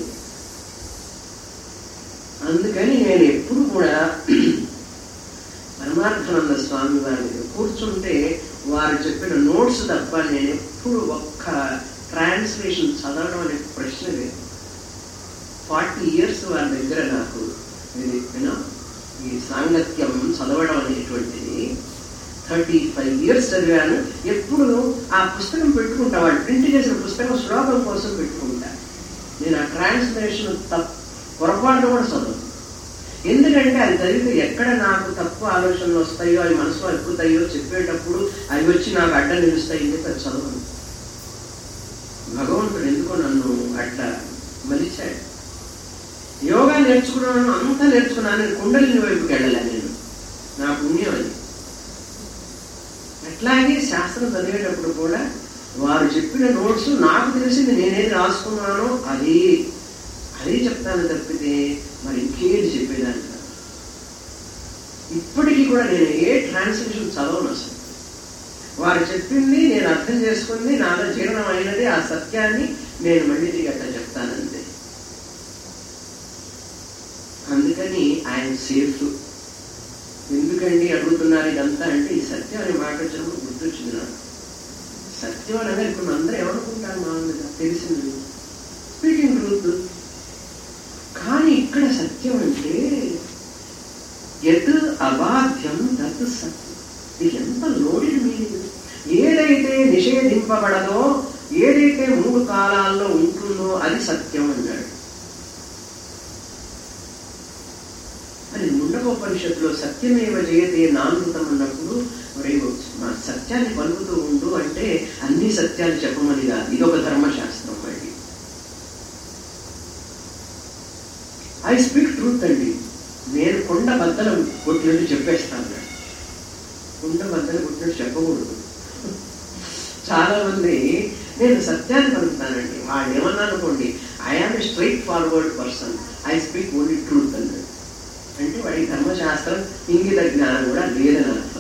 అందుకని నేను ఎప్పుడు కూడా పరమార్థానంద స్వామి వారి దగ్గర కూర్చుంటే వారు చెప్పిన నోట్స్ తప్ప నేను ఎప్పుడు ఒక్క ట్రాన్స్లేషన్ చదవడం అనే ప్రశ్న లేదు ఫార్టీ ఇయర్స్ వారి దగ్గర నాకు ఇది యూనో ఈ సాంగత్యం చదవడం అనేటువంటిది థర్టీ ఫైవ్ ఇయర్స్ చదివాను ఎప్పుడు ఆ పుస్తకం పెట్టుకుంటా వాళ్ళు ప్రింట్ చేసిన పుస్తకం శ్లోకం కోసం పెట్టుకుంటా నేను ఆ ట్రాన్స్లేషన్ తప్ప పొరపాటు కూడా చదవను ఎందుకంటే అది చదివితే ఎక్కడ నాకు తప్పు ఆలోచనలు వస్తాయో అవి మనసులో ఎక్కుతాయో చెప్పేటప్పుడు అవి వచ్చి నాకు అడ్డ నిలుస్తాయి అని చెప్పి అది చదవను భగవంతుడు ఎందుకో నన్ను అట్లా మలిచాడు యోగా నేర్చుకున్నాను అంతా నేర్చుకున్నాను నేను కుండలిని వైపుకి వెళ్ళలే నేను నా పుణ్యం అది అట్లాగే శాస్త్రం చదివేటప్పుడు కూడా వారు చెప్పిన నోట్స్ నాకు తెలిసింది నేనేది రాసుకున్నానో అది అదే చెప్తాను తప్పితే మరి ఇంకేది చెప్పేదాన్ని కాదు. ఇప్పటికీ కూడా నేను ఏ ట్రాన్స్లేషన్ చదవను అసలు వారు చెప్పింది నేను అర్థం చేసుకుంది నాలో జీర్ణం అయినది ఆ సత్యాన్ని నేను మళ్ళీ తిరిగి అట్లా చెప్తానంతే అందుకని ఆయన సేఫ్ ఎందుకండి అడుగుతున్నారు ఇదంతా అంటే ఈ సత్యం అనే మాట వచ్చినప్పుడు గుర్తొచ్చింది నాకు సత్యం అనగా ఇప్పుడు అందరూ ఏమనుకుంటారు మామూలుగా తెలిసింది స్పీకింగ్ ట్రూత్ కానీ ఇక్కడ సత్యం అంటే ఎత్ అబాధ్యం తత్ సత్యం ఇది ఎంత లోడెడ్ మీనింగ్ ఏదైతే నిషేధింపబడదో ఏదైతే మూడు కాలాల్లో ఉంటుందో అది సత్యం అన్నాడు మరి ముండకోపనిషత్తులో సత్యమేవ జయతే నామృతం అన్నప్పుడు మరి మా సత్యాన్ని పలుకుతూ ఉండు అంటే అన్ని సత్యాలు చెప్పమని కాదు ఇదొక ధర్మశాస్త్రం మళ్ళీ ఐ స్పీక్ ట్రూత్ అండి నేను కొండ బద్దలు కొట్టినట్టు చెప్పేస్తాను కొండ బద్దలు కొట్టినట్టు చెప్పకూడదు చాలా మంది నేను సత్యాన్ని పలుకుతానండి వాళ్ళు ఏమన్నా అనుకోండి I am a straightforward person I speak only truth అన్నాడు అంటే వాడి ధర్మశాస్త్రం ఇంగిత జ్ఞానం కూడా లేదని అర్థం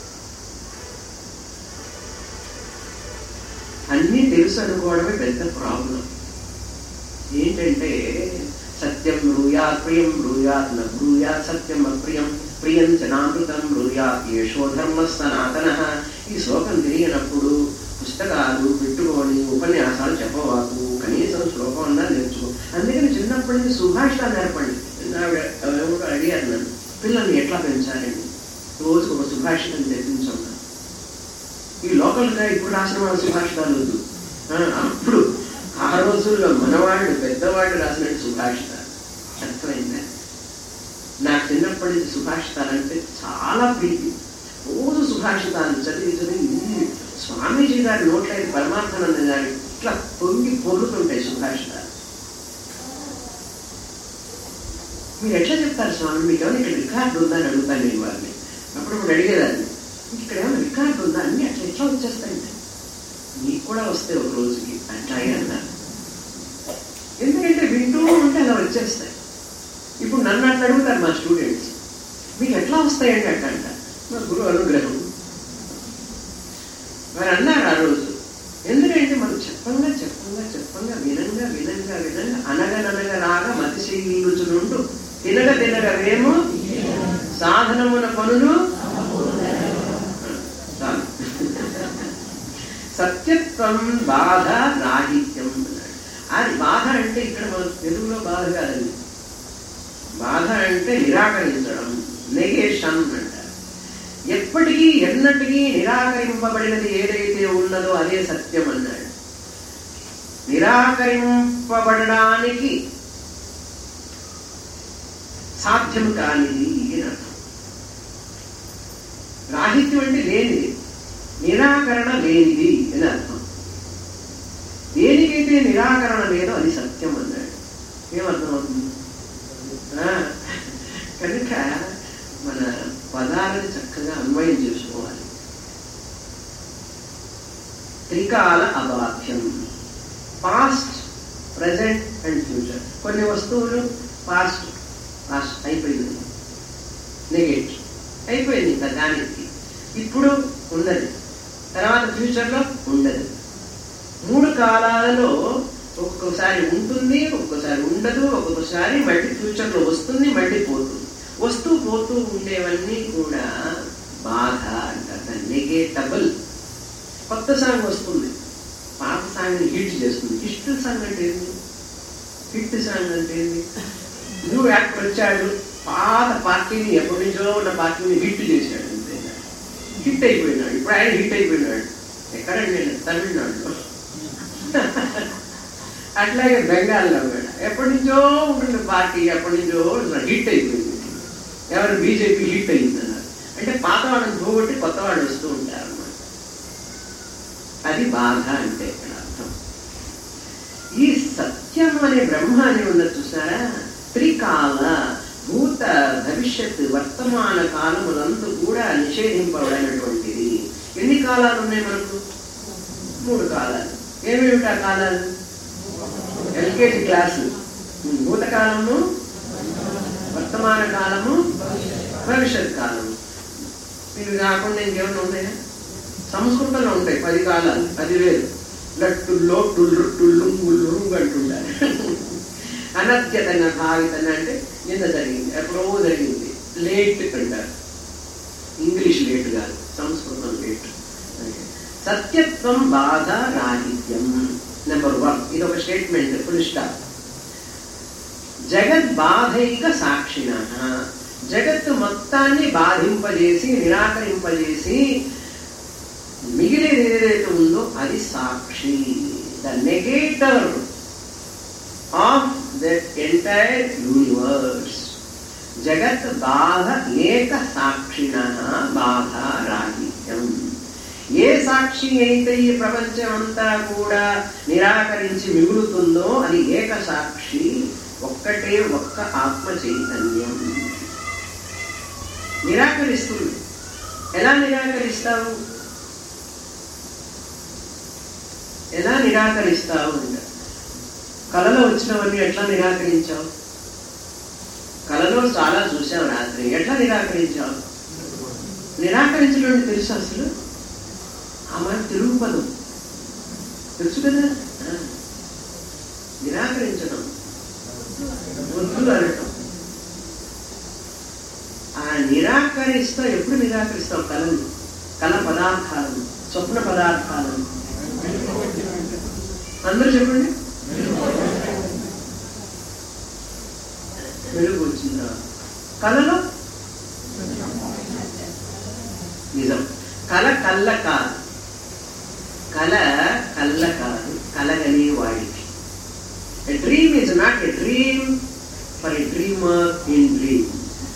అన్నీ తెలుసు అనుకోవడమే పెద్ద ప్రాబ్లం ఏంటంటే సత్యం బ్రూయాత్ ప్రియం బ్రూయాత్ న బ్రూయాత్ సత్యం అప్రియం ప్రియం జనామృతం బ్రూయాత్ ఏషో ధర్మ సనాతన ఈ శ్లోకం తెలియనప్పుడు పుస్తకాలు పెట్టుకొని ఉపన్యాసాలు చెప్పవాకు కనీసం శ్లోకం అన్నా నేర్చుకో అందుకని చిన్నప్పటి నుంచి సుభాషితాలు నేర్పండి ఆవిడ ఎవరో అడిగారు నన్ను పిల్లల్ని ఎట్లా పెంచాలండి రోజుకు ఒక సుభాషితం తెప్పించమ్మా ఈ లోకల్గా ఇప్పుడు రాసిన వాళ్ళ సుభాషితాలు వద్దు ఆ, అప్పుడు ఆ రోజుల్లో మనవాళ్ళు పెద్దవాళ్ళు రాసినట్టు సుభాషితాలు అర్థమైందా నాకు చిన్నప్పటి నుంచి సుభాషితాలు అంటే చాలా ప్రీతి రోజు సుభాషితాలు చదివి చదివి ఇన్ని స్వామీజీ గారి నోట్లైన పరమాత్మానంద గారి ఇట్లా పొంగి పొంగుతుంటాయి సుభాషితాలు మీరు ఎట్లా చెప్తారు స్వామి మీకు ఏమైనా ఇక్కడ రికార్డు ఉందా అని అడుగుతాను నేను వారిని అప్పుడప్పుడు అడిగేదాన్ని "మీకు ఇక్కడ ఏమైనా రికార్డు ఉందా అన్ని అట్లా ఎట్లా వచ్చేస్తాయండి మీకు కూడా వస్తే ఒక రోజుకి అట్లాగే అన్నారు ఎందుకంటే వింటూ ఉంటే అలా వచ్చేస్తాయి ఇప్పుడు నన్ను అట్లా అడుగుతారు మా స్టూడెంట్స్ మీకు ఎట్లా వస్తాయండి అట్లా అంట మా గురువు అనుగ్రహం వారు అన్నారు ఆ రోజు ఎందుకంటే మనం చెప్పంగా చెప్పంగా చెప్పంగా వినంగా వినంగా వినంగా అనగననగా రాగా మతిశీలుచునుండు తినగ తినగవేమో సాధనమున పనులు చాలు. సత్యత్వం బాధ రాహిత్యం అన్నాడు అది బాధ అంటే ఇక్కడ మన తెలుగులో బాధ కాదండి బాధ అంటే నిరాకరించడం నెగేషన్ అంటారు ఎప్పటికీ ఎన్నటికీ నిరాకరింపబడినది ఏదైతే ఉన్నదో అదే సత్యం అన్నాడు నిరాకరింపబడడానికి సాధ్యం కానిది అని అర్థం రాహిత్యం అంటే లేనిది నిరాకరణ లేనిది అని అర్థం దేనికైతే నిరాకరణ లేదో అది సత్యం అన్నాడు ఏమర్థం అవుతుంది ఆ, కనుక మన పదాలను చక్కగా అన్వయం చేసుకోవాలి త్రికాల అబాధ్యం పాస్ట్ ప్రజెంట్ అండ్ ఫ్యూచర్ కొన్ని వస్తువులు పాస్ట్ పాస్ట్ అయిపోయింది నెగేట్ అయిపోయింది ఇంకా దానికి ఇప్పుడు ఉన్నది తర్వాత ఫ్యూచర్లో ఉండదు మూడు కాలాలలో ఒక్కొక్కసారి ఉంటుంది ఒక్కొక్కసారి ఉండదు ఒక్కొక్కసారి మళ్ళీ ఫ్యూచర్లో వస్తుంది మళ్ళీ పోతుంది వస్తూ పోతూ ఉండేవన్నీ కూడా బాధ అంటారు నెగేటబుల్ కొత్త సాంగ్ వస్తుంది పాత సాంగ్ని హిట్ చేస్తుంది హిట్ సాంగ్ అంటే ఏంటి హిట్ సాంగ్ అంటే ఏంటి న్యూ యాక్టర్ వచ్చాడు పాత పార్టీని ఎప్పటి నుంచో ఉన్న పార్టీని హిట్ చేశాడు అంతే హిట్ అయిపోయినాడు ఇప్పుడు ఆయన హిట్ అయిపోయినాడు ఎక్కడండి నేను తమిళనాడులో అట్లాగే బెంగాల్లో కూడా ఎప్పటి నుంచో ఉంటుంది పార్టీ ఎప్పటి నుంచో హిట్ అయిపోయింది ఎవరు బీజేపీ హిట్ అయింది అన్నారు అంటే పాత వాళ్ళని పోగొట్టి కొత్త వాళ్ళు వస్తూ ఉంటారు అన్నమాట అది బాధ అంటే ఇక్కడ అర్థం ఈ సత్యం అనే బ్రహ్మ అని ఉన్నది చూసారా త్రికాల భూత భవిష్యత్ వర్తమాన కాలములందు కూడా నిషేధింపబడినటువంటిది ఎన్ని కాలాలు ఉన్నాయి మనకు మూడు కాలాలు ఏమేమిటి ఆ కాలాలు ఎల్కేజీ క్లాసు భూతకాలము వర్తమాన కాలము భవిష్యత్ కాలము ఇవి కాకుండా ఇంకేమైనా ఉన్నాయా సంస్కృతంలో ఉంటాయి పది కాలాలు అది వేరు లట్టుల్లో టుల్లు టుల్లు ముల్లు అంటుంటారు అనత్యతన భావితన అంటే నిన్న జరిగింది ఎప్పుడో జరిగింది లేట్ అంటారు ఇంగ్లీష్ లేట్ కాదు సంస్కృతం లేట్ సత్యత్వం బాధ రాహిత్యం నెంబర్ వన్ ఇది ఒక స్టేట్మెంట్ ఫుల్ స్టాప్ జగత్ బాధైక సాక్షిణ జగత్తు మొత్తాన్ని బాధింపజేసి నిరాకరింపజేసి మిగిలిన ఏదైతే ఉందో అది సాక్షి the negator of that entire universe జగత్ బాధ ఏక సాక్షిణ బాధ రాహిత్యం ఏ సాక్షి అయితే ఈ ప్రపంచం అంతా కూడా నిరాకరించి మిగులుతుందో అది ఏక సాక్షి ఒక్కటే ఒక్క ఆత్మ చైతన్యం నిరాకరిస్తుంది ఎలా నిరాకరిస్తావు ఎలా నిరాకరిస్తావు అంట కళలో వచ్చినవన్నీ ఎట్లా నిరాకరించావు కళలో చాలా చూసావు రాత్రి ఎట్లా నిరాకరించావు నిరాకరించడం తెలుసు అసలు ఆ మాట తెలుగు పదం తెలుసు కదా ఆ. నిరాకరించడం వద్దు అనటం ఆ నిరాకరిస్తా ఎప్పుడు నిరాకరిస్తావు కళను కళ పదార్థాలను స్వప్న పదార్థాలను అందరూ చెప్పండి వెలుగు వచ్చిందా కళలో నిజం కళ కళ్ళ కాదు కళ కళ్ళ కాదు కలగనే వాడికి a dream is not a dream for a dreamer in dream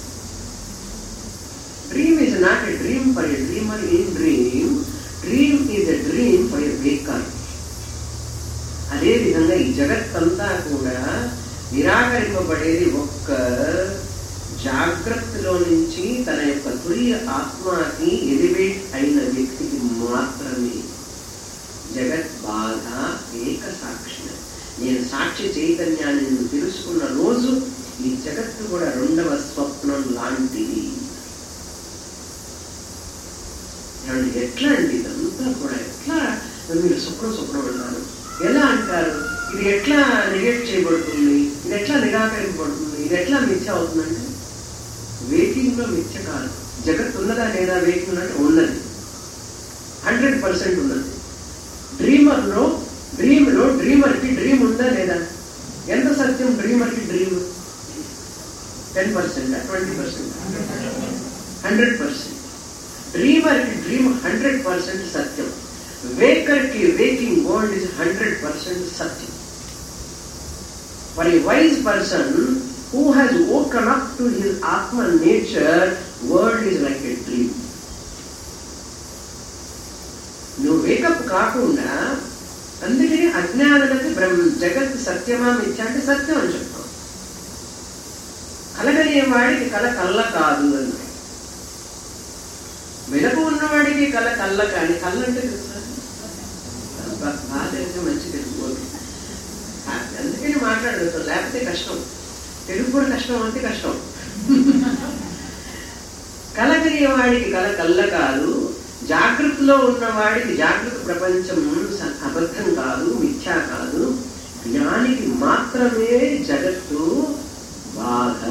dream is not a dream for a dreamer in dream dream is a dream for a waker అదే విధంగా ఈ జగత్తంతా కూడా నిరాకరింపబడేది ఒక్క జాగ్రత్తలో నుంచి తన యొక్క తురియ ఆత్మకి ఎలివేట్ అయిన వ్యక్తికి మాత్రమే జగత్ బాధ ఏక సాక్షి నేను సాక్షి చైతన్యాన్ని నువ్వు తెలుసుకున్న రోజు ఈ జగత్తు కూడా రెండవ స్వప్నం లాంటిది ఏమండి ఎట్లా అండి ఇదంతా అంతా కూడా ఎట్లా మీరు స్వప్నం స్వప్నం అన్నారు ఎలా అంటారు ఇది ఎట్లా నెగెక్ట్ చేయబడుతుంది ఇది ఎట్లా నిరాకరింపబడుతుంది ఇది ఎట్లా మిథ్య అవుతుందంటే వేకింగ్ లో మిథ్య కాదు జగత్ ఉన్నదా లేదా వేకింగ్ అంటే ఉన్నది హండ్రెడ్ పర్సెంట్ ఉన్నది డ్రీమర్ లో డ్రీమ్ లో డ్రీమర్ కి డ్రీమ్ ఉందా లేదా ఎంత సత్యం డ్రీమర్ కి dream ten percent twenty percent hundred percent dreamer కి డ్రీమ్ హండ్రెడ్ పర్సెంట్ సత్యం వేకర్ కి waking world is hundred percent సత్యం for a wise person who has woken up to his atma nature world is like a dream నువ్వు wake up కాకుండా అందుకని అజ్ఞానులకి బ్రహ్మ జగత్ సత్యమా మిథ్య అంటే సత్యం అని చెప్తాం కలగలిగే వాడికి కల కళ్ళ కాదు అని వెనక ఉన్నవాడికి కల కళ్ళ కాని కళ్ళ అంటే తెలుసా బా- బాగా తెలిస్తే మంచి తెలుసుకోవాలి అందుకని మాట్లాడగలుగుతాం లేకపోతే కష్టం తెలుగు కూడా కష్టం అంటే కష్టం కలగలిగే వాడికి కల కళ్ళ కాదు జాగ్రత్తలో ఉన్నవాడికి జాగ్రత్త ప్రపంచం స- అబద్ధం కాదు మిథ్యా కాదు జ్ఞానికి మాత్రమే జగత్తు బాధ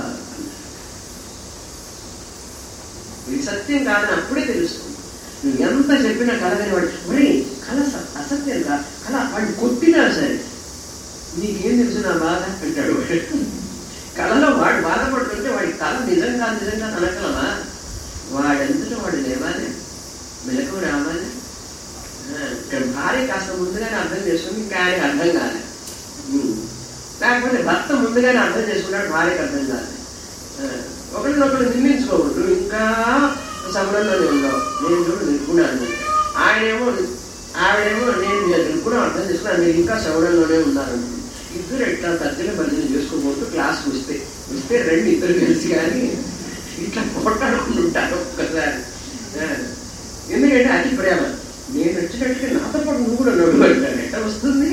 ఇది సత్యం కాదని అప్పుడే తెలుస్తుంది నువ్వు ఎంత చెప్పినా కలగని వాడు మరి కళ స- అసత్యం కాదు కళ వాడిని కొట్టినా సరే నీకేం తెలుసు నా బాధ అంటాడు వాడు. కళలో వాడు బాధపడుతుంటే వాడి కళ నిజంగా నిజంగా అనకలమా వాడంతటా వాడు లేవాలి మెలకు రావాలి ఆ, ఇక్కడ భార్య కాస్త ముందుగానే అర్థం చేసుకుని ఇంకా ఆయనకి అర్థం కాలే ఉమ్. లేకపోతే భర్త ముందుగానే అర్థం చేసుకున్నాడు భార్యకి అర్థం కాలే ఆ, ఒకరినొకరు నిందించుకోకూడదు ఇంకా సమరంలోనే ఉన్నావు నేను చూడు నిర్గుణాన్ని ఆయనేమో ఆవిడేమో నేను నిర్గుణం అర్థం చేసుకున్నాను మీరు ఇంకా శవడంలోనే ఉన్నారంటుంది ఇద్దరు ఎట్లా తర్జన భర్జన చేసుకోబోతూ క్లాస్ వస్తే వస్తే రెండు ఇద్దరు కలిసి కానీ ఇట్లా పోట్లాడుకుంటూ ఉంటారు ఒక్కసారి ఆ, ఎందుకంటే అది ప్రేమ నేను వచ్చినట్టుగా నాతో పాటు నువ్వు కూడా నడువు అంటాను ఎట్లా వస్తుంది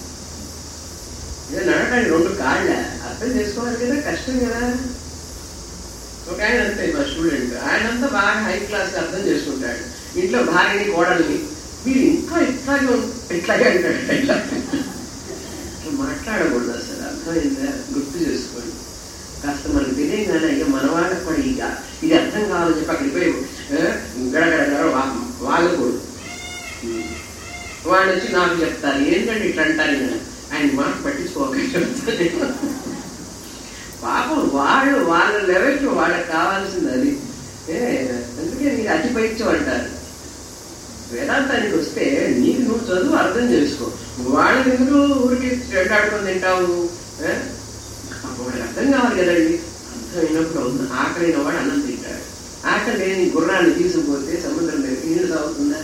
ఇదే నడటానికి రెండు కాళ్ళ అర్థం చేసుకోవాలి కదా కష్టం కదా ఒక ఆయన అంతే మా స్టూడెంట్ ఆయన అంతా బాగా హై క్లాస్ అర్థం చేసుకుంటాడు ఇంట్లో భార్యని కోడల్ని మీరు ఇంకా ఇట్లాగే ఉం- ఇట్లాగే అంటాడు ఇట్లా ఇట్లా మాట్లాడకూడదు అసలు అర్థమైందా గుర్తు చేసుకోండి కాస్త మనకు తెలియగానే అయ్యో మన వాళ్ళకి కూడా ఇక ఇది అర్థం కావాలని చెప్పి అక్కడికి పోయి ఆ, గడగడ వా- వాగకూడదు వాళ్ళు వచ్చి నాకు చెప్తారు ఏంటంటే ఇట్లా అంటారు నేను ఆయన మాట పట్టించుకోక చెప్తాను పాపం వాళ్ళు వాళ్ళ లెవెల్కి వాళ్ళకి కావాల్సింది అది ఏ అందుకే నీకు అతి పైత్యం అంటారు వేదాంతానికి వస్తే నీకు నువ్వు చదువు అర్థం చేసుకో వాళ్ళకి ఎందుకు ఊరికి చెడ్డాడుకొని తింటావు ఏ? పాపం వాళ్ళకి అర్థం కావాలి కదండి అర్థమైనప్పుడు అవును ఆకలిన వాడు అన్నం తింటాడు ఆకలి లేని గుర్రాన్ని తీసుకుపోతే సముద్రం దగ్గర నీళ్ళు తాగుతుందా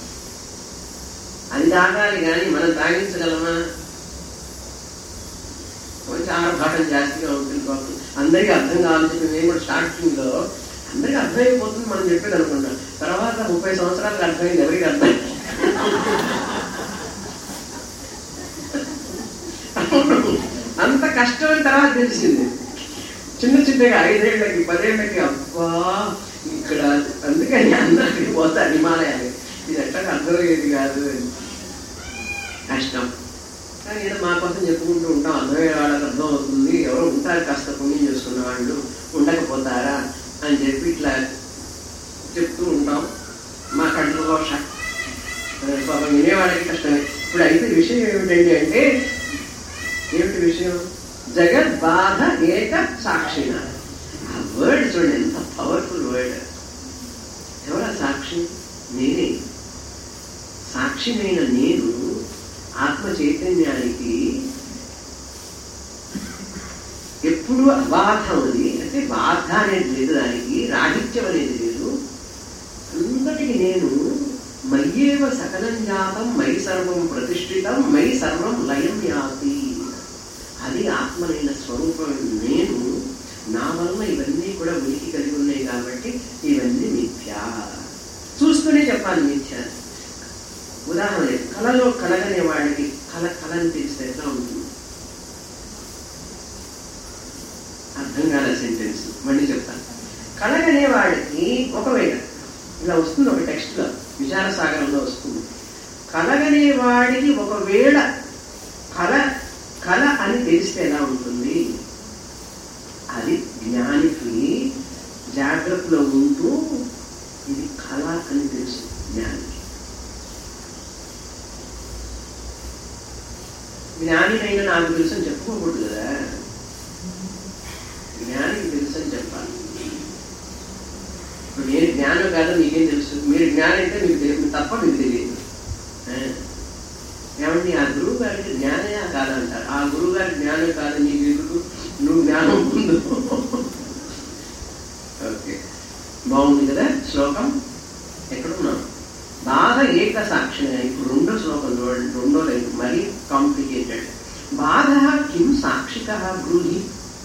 అది తాగాలి కానీ మనం తాగించగలమా కొంచెం ఆడపాఠం జాస్తిగా ఉంటుంది పాపం అందరికీ అర్థం కావాలని చెప్పి మేము కూడా స్టార్టింగ్ లో అందరికీ అర్థమైపోతుంది మనం చెప్పేది అనుకున్నాం తర్వాత ముప్పై సంవత్సరాలకు అర్థమైంది ఎవరికి అర్థం అంత కష్టమైన తర్వాత తెలిసింది చిన్న చిన్నగా ఐదేళ్లకి పదేళ్లకి అబ్బా ఇక్కడ అందుకని అందరికి పోతారు హిమాలయాలు ఇది ఎట్లా అర్థమయ్యేది కాదు అని. కష్టం కానీ ఏదో మా కోసం చెప్పుకుంటూ ఉంటాం అర్థమయ్యే వాళ్ళకి అర్థం అవుతుంది ఎవరో ఉంటారు కాస్త పుణ్యం చేసుకున్న వాళ్ళు ఉండకపోతారా అని చెప్పి ఇట్లా చెప్తూ ఉంటాం మా కంట్లో ఘోష పాపం వినేవాళ్ళకి కష్టమే ఇప్పుడు అయితే విషయం ఏమిటండి అంటే ఏమిటి విషయం జగత్ బాధ ఏక సాక్షిన ఆ వర్డ్ చూడండి ఎంత పవర్ఫుల్ వర్డ్ ఎవరా సాక్షి నేనే సాక్షినైన నేను ఆత్మ చైతన్యానికి ఎప్పుడు అబాధం అది అంటే బాధ అనేది లేదు దానికి రాహిత్యం అనేది లేదు అందరికి నేను మయ్యేవ సకలం జాతం మై సర్వం ప్రతిష్ఠితం మై సర్వం లయం యాతి అది ఆత్మనైన స్వరూపం నేను నా వల్ల ఇవన్నీ కూడా ఉనికి కలిగి ఉన్నాయి కాబట్టి ఇవన్నీ మిథ్యా చూస్తూనే చెప్పాలి మిథ్య ఉదాహరణ కళలో కలగనే వాడికి కళ కళని తెలిస్తే ఎట్లా ఉంటుంది అర్థం కాల సెంటెన్స్ మళ్ళీ చెప్తాను కలగనే వాడికి ఒకవేళ ఇలా వస్తుంది ఒక టెక్స్ట్ లో విచార సాగరంలో వస్తుంది కలగనే వాడికి ఒకవేళ కల కల అని తెలిస్తే ఎలా ఉంటుంది అది జ్ఞానికి జాగ్రత్తలో ఉంటూ ఇది కళ అని తెలుసు జ్ఞానికి జ్ఞానినైనా నాకు తెలుసు అని చెప్పుకోకూడదు కదా జ్ఞానికి తెలుసు అని చెప్పాలి ఇప్పుడు నేను జ్ఞానం కాదో మీకేం తెలుసు మీరు జ్ఞానం అయితే మీకు తెలియదు తప్ప మీకు తెలియదు ఆ? ఏమండి ఆ గురువు గారికి జ్ఞానే కాదంటారు ఆ గురువు గారి జ్ఞానం కాదు నీకు ఎందుకు నువ్వు జ్ఞానం పొందు ఓకే బాగుంది కదా శ్లోకం ఎక్కడున్నాం బాధ ఏక సాక్షి ఇప్పుడు రెండో శ్లోకం చూడండి రెండో లైన్ మరీ కాంప్లికేటెడ్ బాధ కిం సాక్షిక బ్రూహి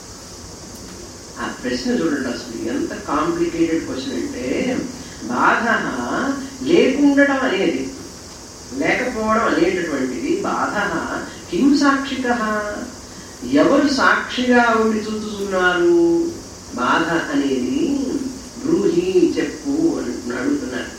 ఆ ప్రశ్న చూడండి అసలు ఎంత కాంప్లికేటెడ్ క్వశ్చన్ అంటే బాధ లేకుండటం అనేది లేకపోవడం అనేటటువంటిది బాధ కిం సాక్షిక ఎవరు సాక్షిగా ఉండి చూస్తున్నారు బాధ అనేది బ్రూహి చెప్పు అని అడుగుతున్నారు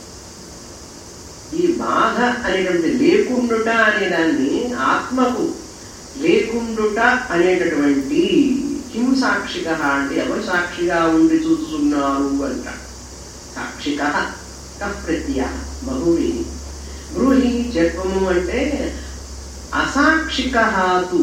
ఈ బాధ అనేటువంటి లేకుండుట అనే దాన్ని ఆత్మకు లేకుండుట అనేటటువంటి కిం సాక్షిక అంటే ఎవరు సాక్షిగా ఉండి చూస్తున్నారు అంట సాక్షిక ప్రత్య బహువి బ్రూహి చెప్పము అంటే అసాక్షిక తు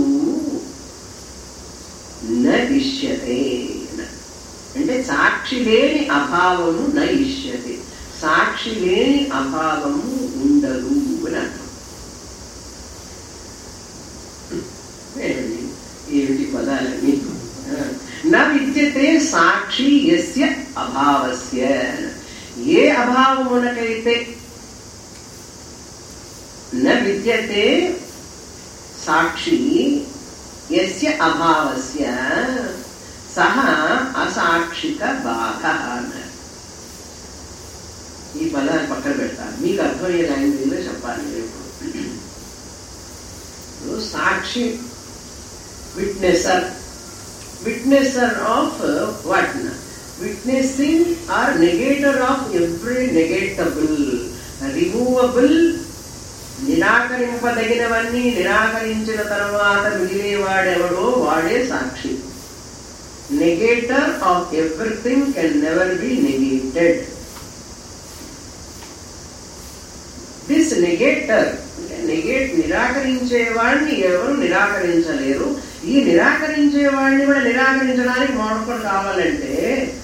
న ఇష్యతే అంటే సాక్షి లేని అభావము న ఇష్యతే సాక్షి లేని అభావము ఉండదు అని అర్థం ఏమిటి? ఏమిటి పదాలని నా విద్యతే సాక్షి ఎస్య అభావస్య ఏ అభావమునకైతే న విద్యతే సాక్షి ఎస్య అభావస్య సహ అసాక్షిక బాధ అన్నారు ఈ పదాన్ని పక్కన పెడతాను మీకు అర్థమయ్యే లాంగ్వేజ్లో చెప్పాలి మీరు ఇప్పుడు సాక్షి witnesser witnesser of what witnessing or negator of every negatable removable నిరాకరింపదగినవన్నీ నిరాకరించిన తర్వాత మిగిలేవాడెవడో వాడే సాక్షి negator of everything can never be negated this negator negate నిరాకరించే వాడిని ఎవరు నిరాకరించలేరు ఈ నిరాకరించే వాడిని కూడా నిరాకరించడానికి మరొకరు కావాలంటే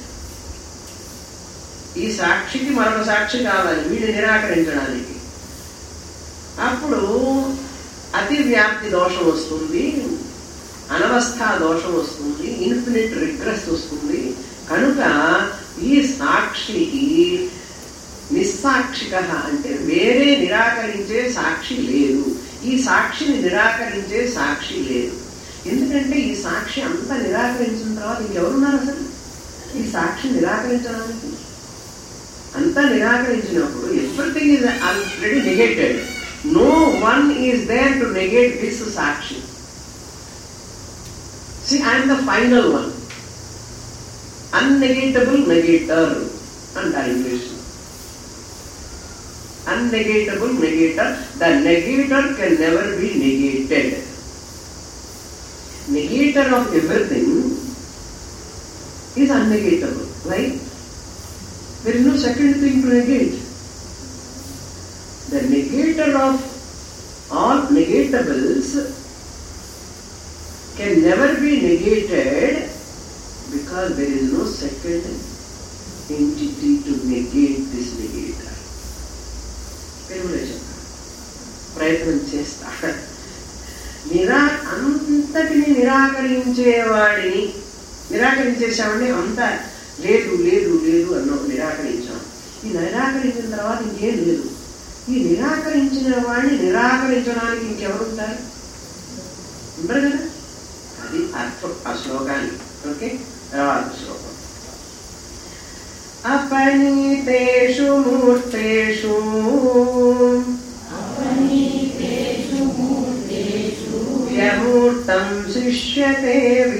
ఈ సాక్షికి మరొక సాక్షి కావాలి వీడిని నిరాకరించడానికి అప్పుడు అతి వ్యాప్తి దోషం వస్తుంది అనవస్థ దోషం వస్తుంది ఇన్ఫినిట్ రిగ్రెస్ వస్తుంది కనుక ఈ సాక్షికి నిస్సాక్షిక అంటే వేరే నిరాకరించే సాక్షి లేదు ఈ సాక్షిని నిరాకరించే సాక్షి లేదు ఎందుకంటే ఈ సాక్షి అంతా నిరాకరించిన తర్వాత ఇంకెవరున్నారు అసలు ఈ సాక్షి నిరాకరించడానికి అంతా నిరాకరించినప్పుడు everything is already negated no one is there to negate this సాక్షి see I'm the final one unnegatable negator అంటారు English unnegatable negator the negator can never be negated negator of everything is unnegatable right there is no second thing to negate the negator of all negatables can never be negated because there is no second entity to negate this negator తెలుగులో చెప్తా ప్రయత్నం చేస్తా నిరా అంతటిని నిరాకరించేవాడిని నిరాకరించేసామంటే అంత లేదు లేదు లేదు అన్నాం నిరాకరించాం ఈ నిరాకరించిన తర్వాత ఇంకేం లేదు ఈ నిరాకరించిన వాడిని నిరాకరించడానికి ఇంకెవరుంటారు ఉండరు కదా అది అర్థం ఆ శ్లోకాన్ని ఓకే తర్వాత శ్లోకం अपनीतेषु मूर्तेषु यमूर्तं शिष्यते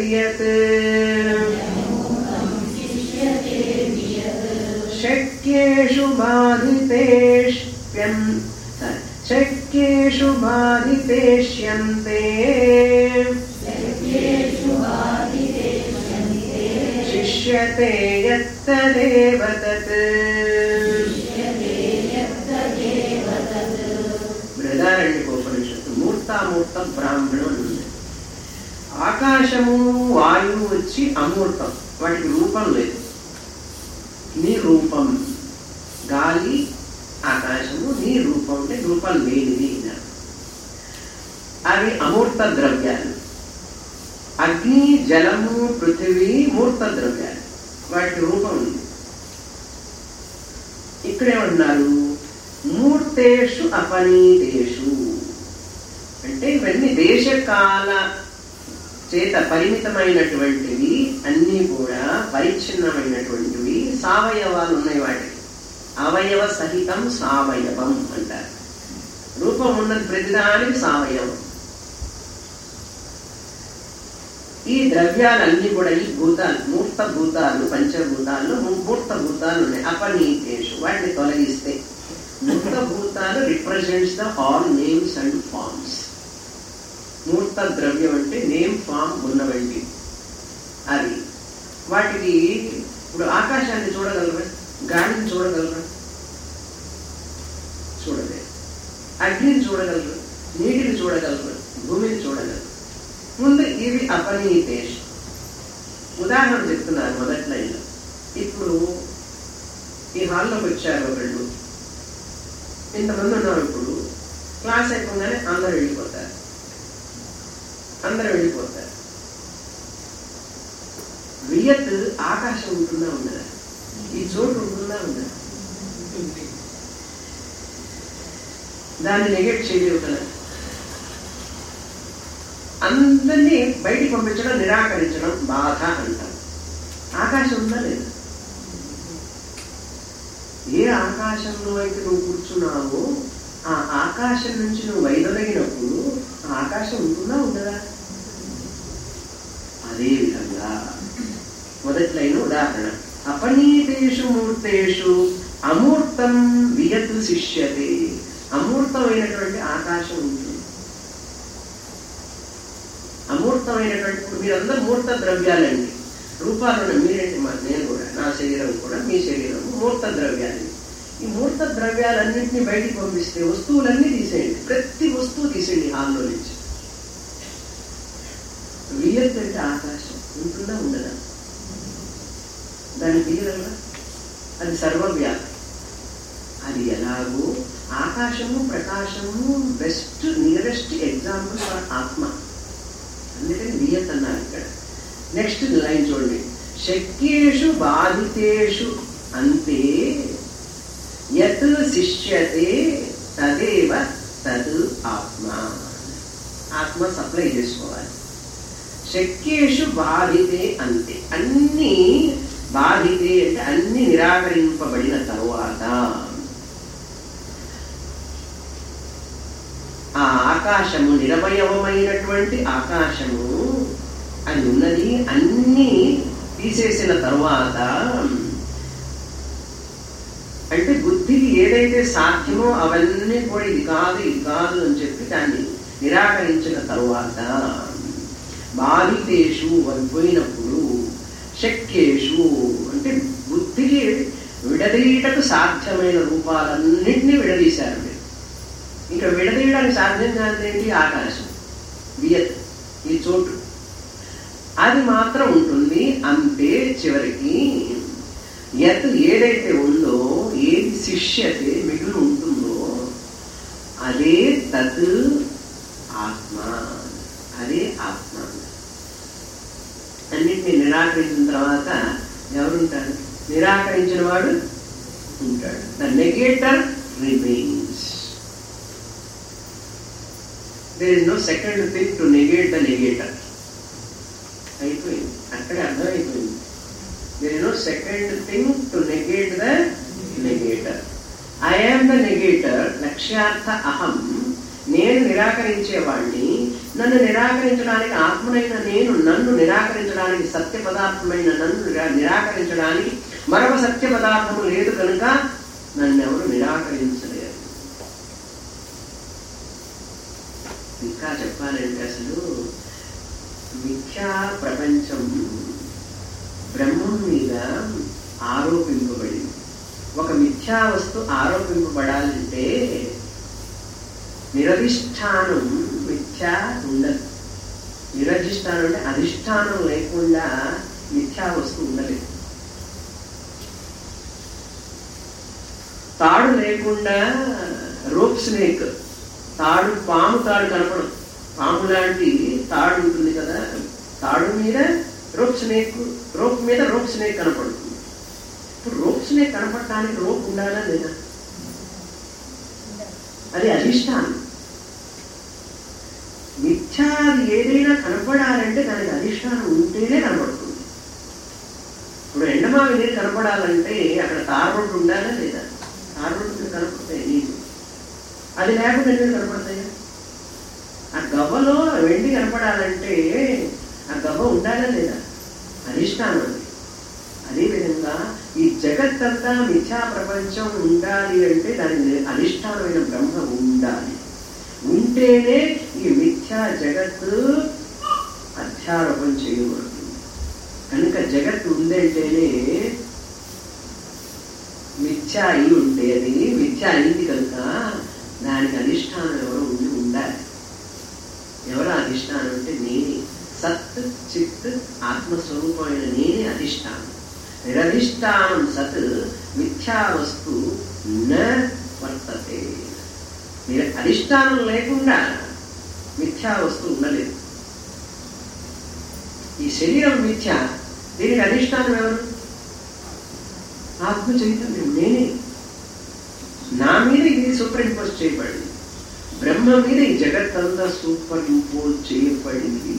वियत् शक्ये शक्येषु बाधितेष्यन् शक्येषु बाधितेष्यन्ते शिष्यते यत्तदेव तत् బృహదారణ్యకోపనిషత్తు మూర్తామూర్త బ్రాహ్మణం అని ఉంది ఆకాశము వాయువు వచ్చి అమూర్తం వాటికి రూపం లేదు నీ రూపం గాలి ఆకాశము నీ రూపం అంటే రూపం లేనిది అన్నారు. అవి అమూర్త ద్రవ్యాలు అగ్ని జలము పృథివీ మూర్త ద్రవ్యాలు వాటి రూపం ఉంది ఇక్కడేమన్నారు మూర్తేషు అపనీతేషు అంటే ఇవన్నీ దేశకాల చేత పరిమితమైనటువంటివి అన్నీ కూడా పరిచ్ఛిన్నమైనటువంటివి సావయవాలు ఉన్నాయి వాటికి అవయవ సహితం సావయవం అంటారు రూపం ఉన్నది ప్రతిదానికి సావయవం ఈ ద్రవ్యాలన్నీ కూడా ఈ భూతాలు మూర్త భూతాలు పంచభూతాలు మూర్త భూతాలు ఉన్నాయి అపనీతేషు వాటిని తొలగిస్తే మూర్త భూతాలు represents the all names and forms మూర్త ద్రవ్యం అంటే నేమ్ ఫామ్ ఉన్నవంటి అది వాటికి ఇప్పుడు ఆకాశాన్ని చూడగలరా గాలిని చూడగలరా చూడలేదు అగ్నిని చూడగలరు నీటిని చూడగలరు భూమిని చూడగలరు ముందు ఇవి అపనీతేష్ ఉదాహరణ చెప్తున్నారు మొదటి లైన్లో ఇప్పుడు ఈ హాల్లోకి వచ్చారు ఒకళ్ళు ఇంతమంది ఉన్నారు ఇప్పుడు క్లాస్ అయిపోగానే అందరూ వెళ్ళిపోతారు అందరూ వెళ్ళిపోతారు వియత్ ఆకాశం ఉంటుందా ఉండదా ఈ చోటు ఉంటుందా ఉండదా దాన్ని నెగెట్ చేయలేవు కదా అందరినీ బయటికి పంపించడం నిరాకరించడం బాధ అంటారు ఆకాశం ఉందా లేదా ఏ ఆకాశంలో అయితే నువ్వు కూర్చున్నావో ఆ ఆకాశం నుంచి నువ్వు వైదొలగినప్పుడు ఆ ఆకాశం ఉంటుందా ఉండదా అదే విధంగా మొదటి లైన్ ఉదాహరణ అపనీతేషు మూర్తేషు అమూర్తం వియత్ శిష్యతే అమూర్తమైనటువంటి ఆకాశం ఉంటుంది అమూర్తమైనటువంటి ఇప్పుడు మీరందరూ మూర్త ద్రవ్యాలండి రూపాలను మీరేంటి మా నేను కూడా నా శరీరం కూడా మీ శరీరం మూర్త ద్రవ్యాలు ఈ మూర్త ద్రవ్యాలన్నింటినీ బయటికి పంపిస్తే వస్తువులన్నీ తీసేయండి ప్రతి వస్తువు తీసేయండి హాల్లో నుంచి వియత్ అంటే ఆకాశం ఉంటుందా ఉండదా దాన్ని తీయగలరా అది సర్వవ్యాప్తి అది ఎలాగో ఆకాశము ప్రకాశము బెస్ట్ నియరెస్ట్ ఎగ్జాంపుల్ ఫర్ ఆత్మ అందుకని వియత్ అన్నారు ఇక్కడ నెక్స్ట్ లైన్ చూడండి శక్యేషు బాధితేషు అంతే యత్ శిష్యతే తదేవ తద్ ఆత్మ ఆత్మ సప్లై చేసుకోవాలి శక్యేషు బాధితే అంతే అన్ని బాధితే అంటే అన్ని నిరాకరింపబడిన తరువాత ఆ ఆకాశము నిరవయవమైనటువంటి ఆకాశము అది ఉన్నది అన్ని తీసేసిన తరువాత అంటే బుద్ధికి ఏదైతే సాధ్యమో అవన్నీ కూడా ఇది కాదు ఇది కాదు అని చెప్పి దాన్ని నిరాకరించిన తరువాత బాధితేషు అని పోయినప్పుడు శక్యేషు అంటే బుద్ధికి విడదీయటకు సాధ్యమైన రూపాలన్నింటినీ విడదీశారు మీరు ఇంకా విడదీయడానికి సాధ్యం కాదేంటి ఆకాశం వియత్ ఈ చోటు అది మాత్రం ఉంటుంది అంతే చివరికి యత్ ఏదైతే ఉందో ఏది శిష్యతే మిగులు ఉంటుందో అదే తత్ ఆత్మ అదే ఆత్మ అన్నింటినీ నిరాకరించిన తర్వాత ఎవరుంటారు నిరాకరించిన వాడు ఉంటాడు the negator remains there is no second thing to negate the negator అయిపోయింది అక్కడే అర్థమైపోయింది there is no second thing to negate the negator I am the negator లక్ష్యార్థ అహం నేను నిరాకరించేవాడిని నన్ను నిరాకరించడానికి ఆత్మనైన నేను నన్ను నిరాకరించడానికి సత్య పదార్థమైన నన్ను నిరా- నిరాకరించడానికి మరొక సత్య పదార్థము లేదు కనుక నన్ను ఎవరు నిరాకరించలేరు ఇంకా చెప్పాలంటే అసలు మిథ్యా ప్రపంచం బ్రహ్మం మీద ఆరోపింపబడింది ఒక మిథ్యా వస్తు ఆరోపింపబడాలంటే నిరధిష్టానం మిథ్యా ఉండదు నిరధిష్టానం అంటే అధిష్టానం లేకుండా మిథ్యా వస్తువు ఉండలేదు తాడు లేకుండా రోప్ స్నేక్ తాడు పాము తాడు కనపడదు పాము లాంటి తాడు ఉంటుంది కదా తాడు మీద రోప్ స్నేక్ రోప్ మీద రోప్ స్నేక్ కనపడుతుంది ఇప్పుడు రోప్ స్నేక్ కనపడటానికి రోప్ ఉండాలా లేదా అది అధిష్టానం మిథ్యాది ఏదైనా కనపడాలంటే దానికి అధిష్టానం ఉంటేనే కనపడుతుంది ఇప్పుడు ఎండమావి నీరు కనపడాలంటే అక్కడ తార్ రోడ్డు ఉండాలా లేదా తార్ రోడ్డు మీద కనపడతాయి నీళ్ళు అది లేకుండా నీళ్ళు కనపడతాయా ఆ గవ్వలో వెండి కనపడాలంటే ఆ గవ్వ ఉండాలా లేదా అధిష్టానం అది అదేవిధంగా ఈ జగత్తంతా మిథ్యా ప్రపంచం ఉండాలి అంటే దాని అధిష్టానమైన బ్రహ్మ ఉండాలి ఉంటేనే ఈ మిథ్యా జగత్తు అధ్యారోపణ చేయబడుతుంది కనుక జగత్ ఉందంటేనే మిథ్య అయి ఉంటే అది మిథ్య అయింది కనుక దానికి అధిష్టానం ఎవరు ఉండి ఉండాలి ఎవరు అధిష్టానం అంటే నేనే సత్ చిత్ ఆత్మస్వరూపమైన నేనే అధిష్టానం నిరధిష్టానం సత్ మిథ్యా వస్తు న వర్తతే మీరు అధిష్టానం లేకుండా మిథ్యా వస్తువు ఉండలేదు ఈ శరీరం మిథ్య దీనికి అధిష్టానం ఎవరు ఆత్మ చైతన్యం నేనే నా మీద ఇది సూపర్ ఇంపోజ్ చేయబడింది బ్రహ్మ మీద ఈ జగత్తంతా సూపర్ ఇంపోజ్ చేయబడింది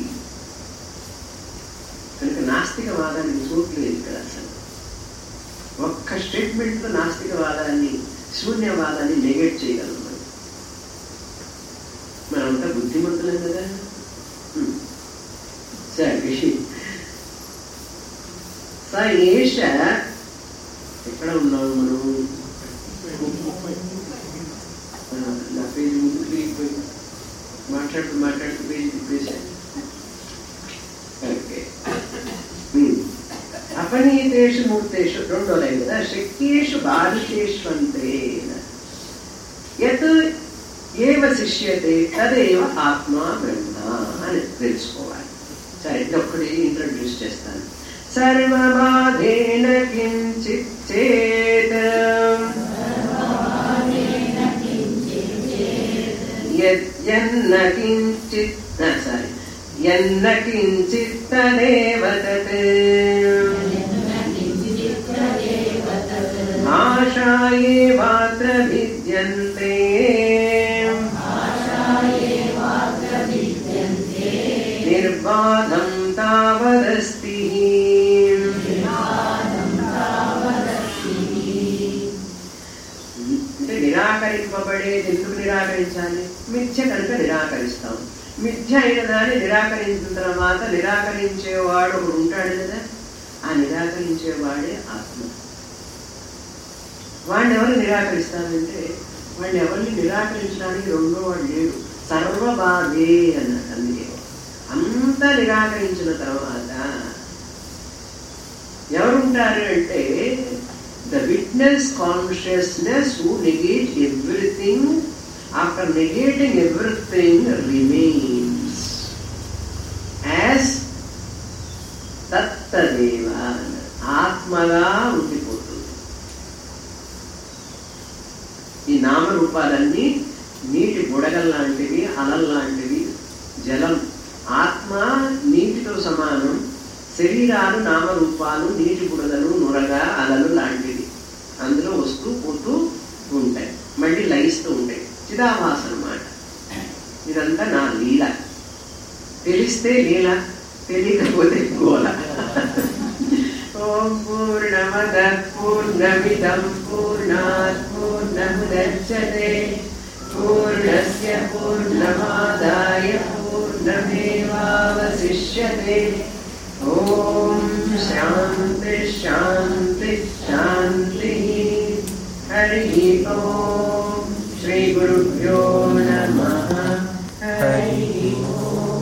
కనుక నాస్తికవాదానికి చోటు లేదు ఇక్కడ అసలు ఒక్క స్టేట్మెంట్తో నాస్తికవాదాన్ని శూన్యవాదాన్ని నెగెట్ చేయగలం మనం మనంతా బుద్ధిమంతులం కదా హ్మ్. సరే స ఏష ఎక్కడ ఉన్నాము మనం ఆ, నా పేజీ ముందుకు వెళ్ళిపోయి మాట్లాడుతూ మాట్లాడుతూ పేజీ తిప్పేశాను ఓకే హ్మ్. అపనీతేషు మూర్తేషు రెండో లైన్ కదా శక్యేషు బాధికేష్వంతే యత్ ఏవ శిష్యతే తదేవ ఆత్మ బ్రహ్మ అని తెలుసుకోవాలి సరే ఇదొక్కటి ఇంట్రడ్యూస్ చేస్తాను సర్వబాధేన కించిత్ చేత్ యన్న కించిత్ సారీ యన్న కించిత్ తదేవ తత్ భాషాయేవాత్ర విద్యంతే నిర్బాధం తావదస్తి అంటే నిరాకరింపబడేది ఎందుకు నిరాకరించాలి మిథ్య కనుక నిరాకరిస్తాం మిథ్య అయిన దాన్ని నిరాకరించిన తర్వాత నిరాకరించేవాడు ఒకడు ఉంటాడు కదా ఆ నిరాకరించేవాడే ఆత్మ వాడిని ఎవరు నిరాకరిస్తారంటే వాడిని ఎవరిని నిరాకరించడానికి రెండో వాడు లేడు సర్వబాధే అన్నట్టు అందుకే అంతా నిరాకరించిన తర్వాత ఎవరుంటారు అంటే the witness consciousness who negate everything after negating everything remains as తత్తదేవ ఆత్మగా ఉండిపోతుంది ఈ నామరూపాలన్నీ నీటి బుడగల్ లాంటివి అలల్ లాంటివి జలం ఆత్మ నీటితో సమానం శరీరాలు నామరూపాలు నీటి బుడగలు నురగ అలలు లాంటివి అందులో వస్తూ పోతూ ఉంటాయి మళ్ళీ లయిస్తూ ఉంటాయి చిదాభాస అన్నమాట ఇదంతా నా లీల తెలిస్తే లీల తెలియకపోతే గోల ఓం పూర్ణమద పూర్ణమిదం పూర్ణాత్ పూర్ణముదచ్చతే పూర్ణస్య పూర్ణమాదాయ పూర్ణమేవావశిష్యతే ఓం శాంతి శాంతి శాంతి హరి श्रीगुरुभ्यो नमः हरिः ओम्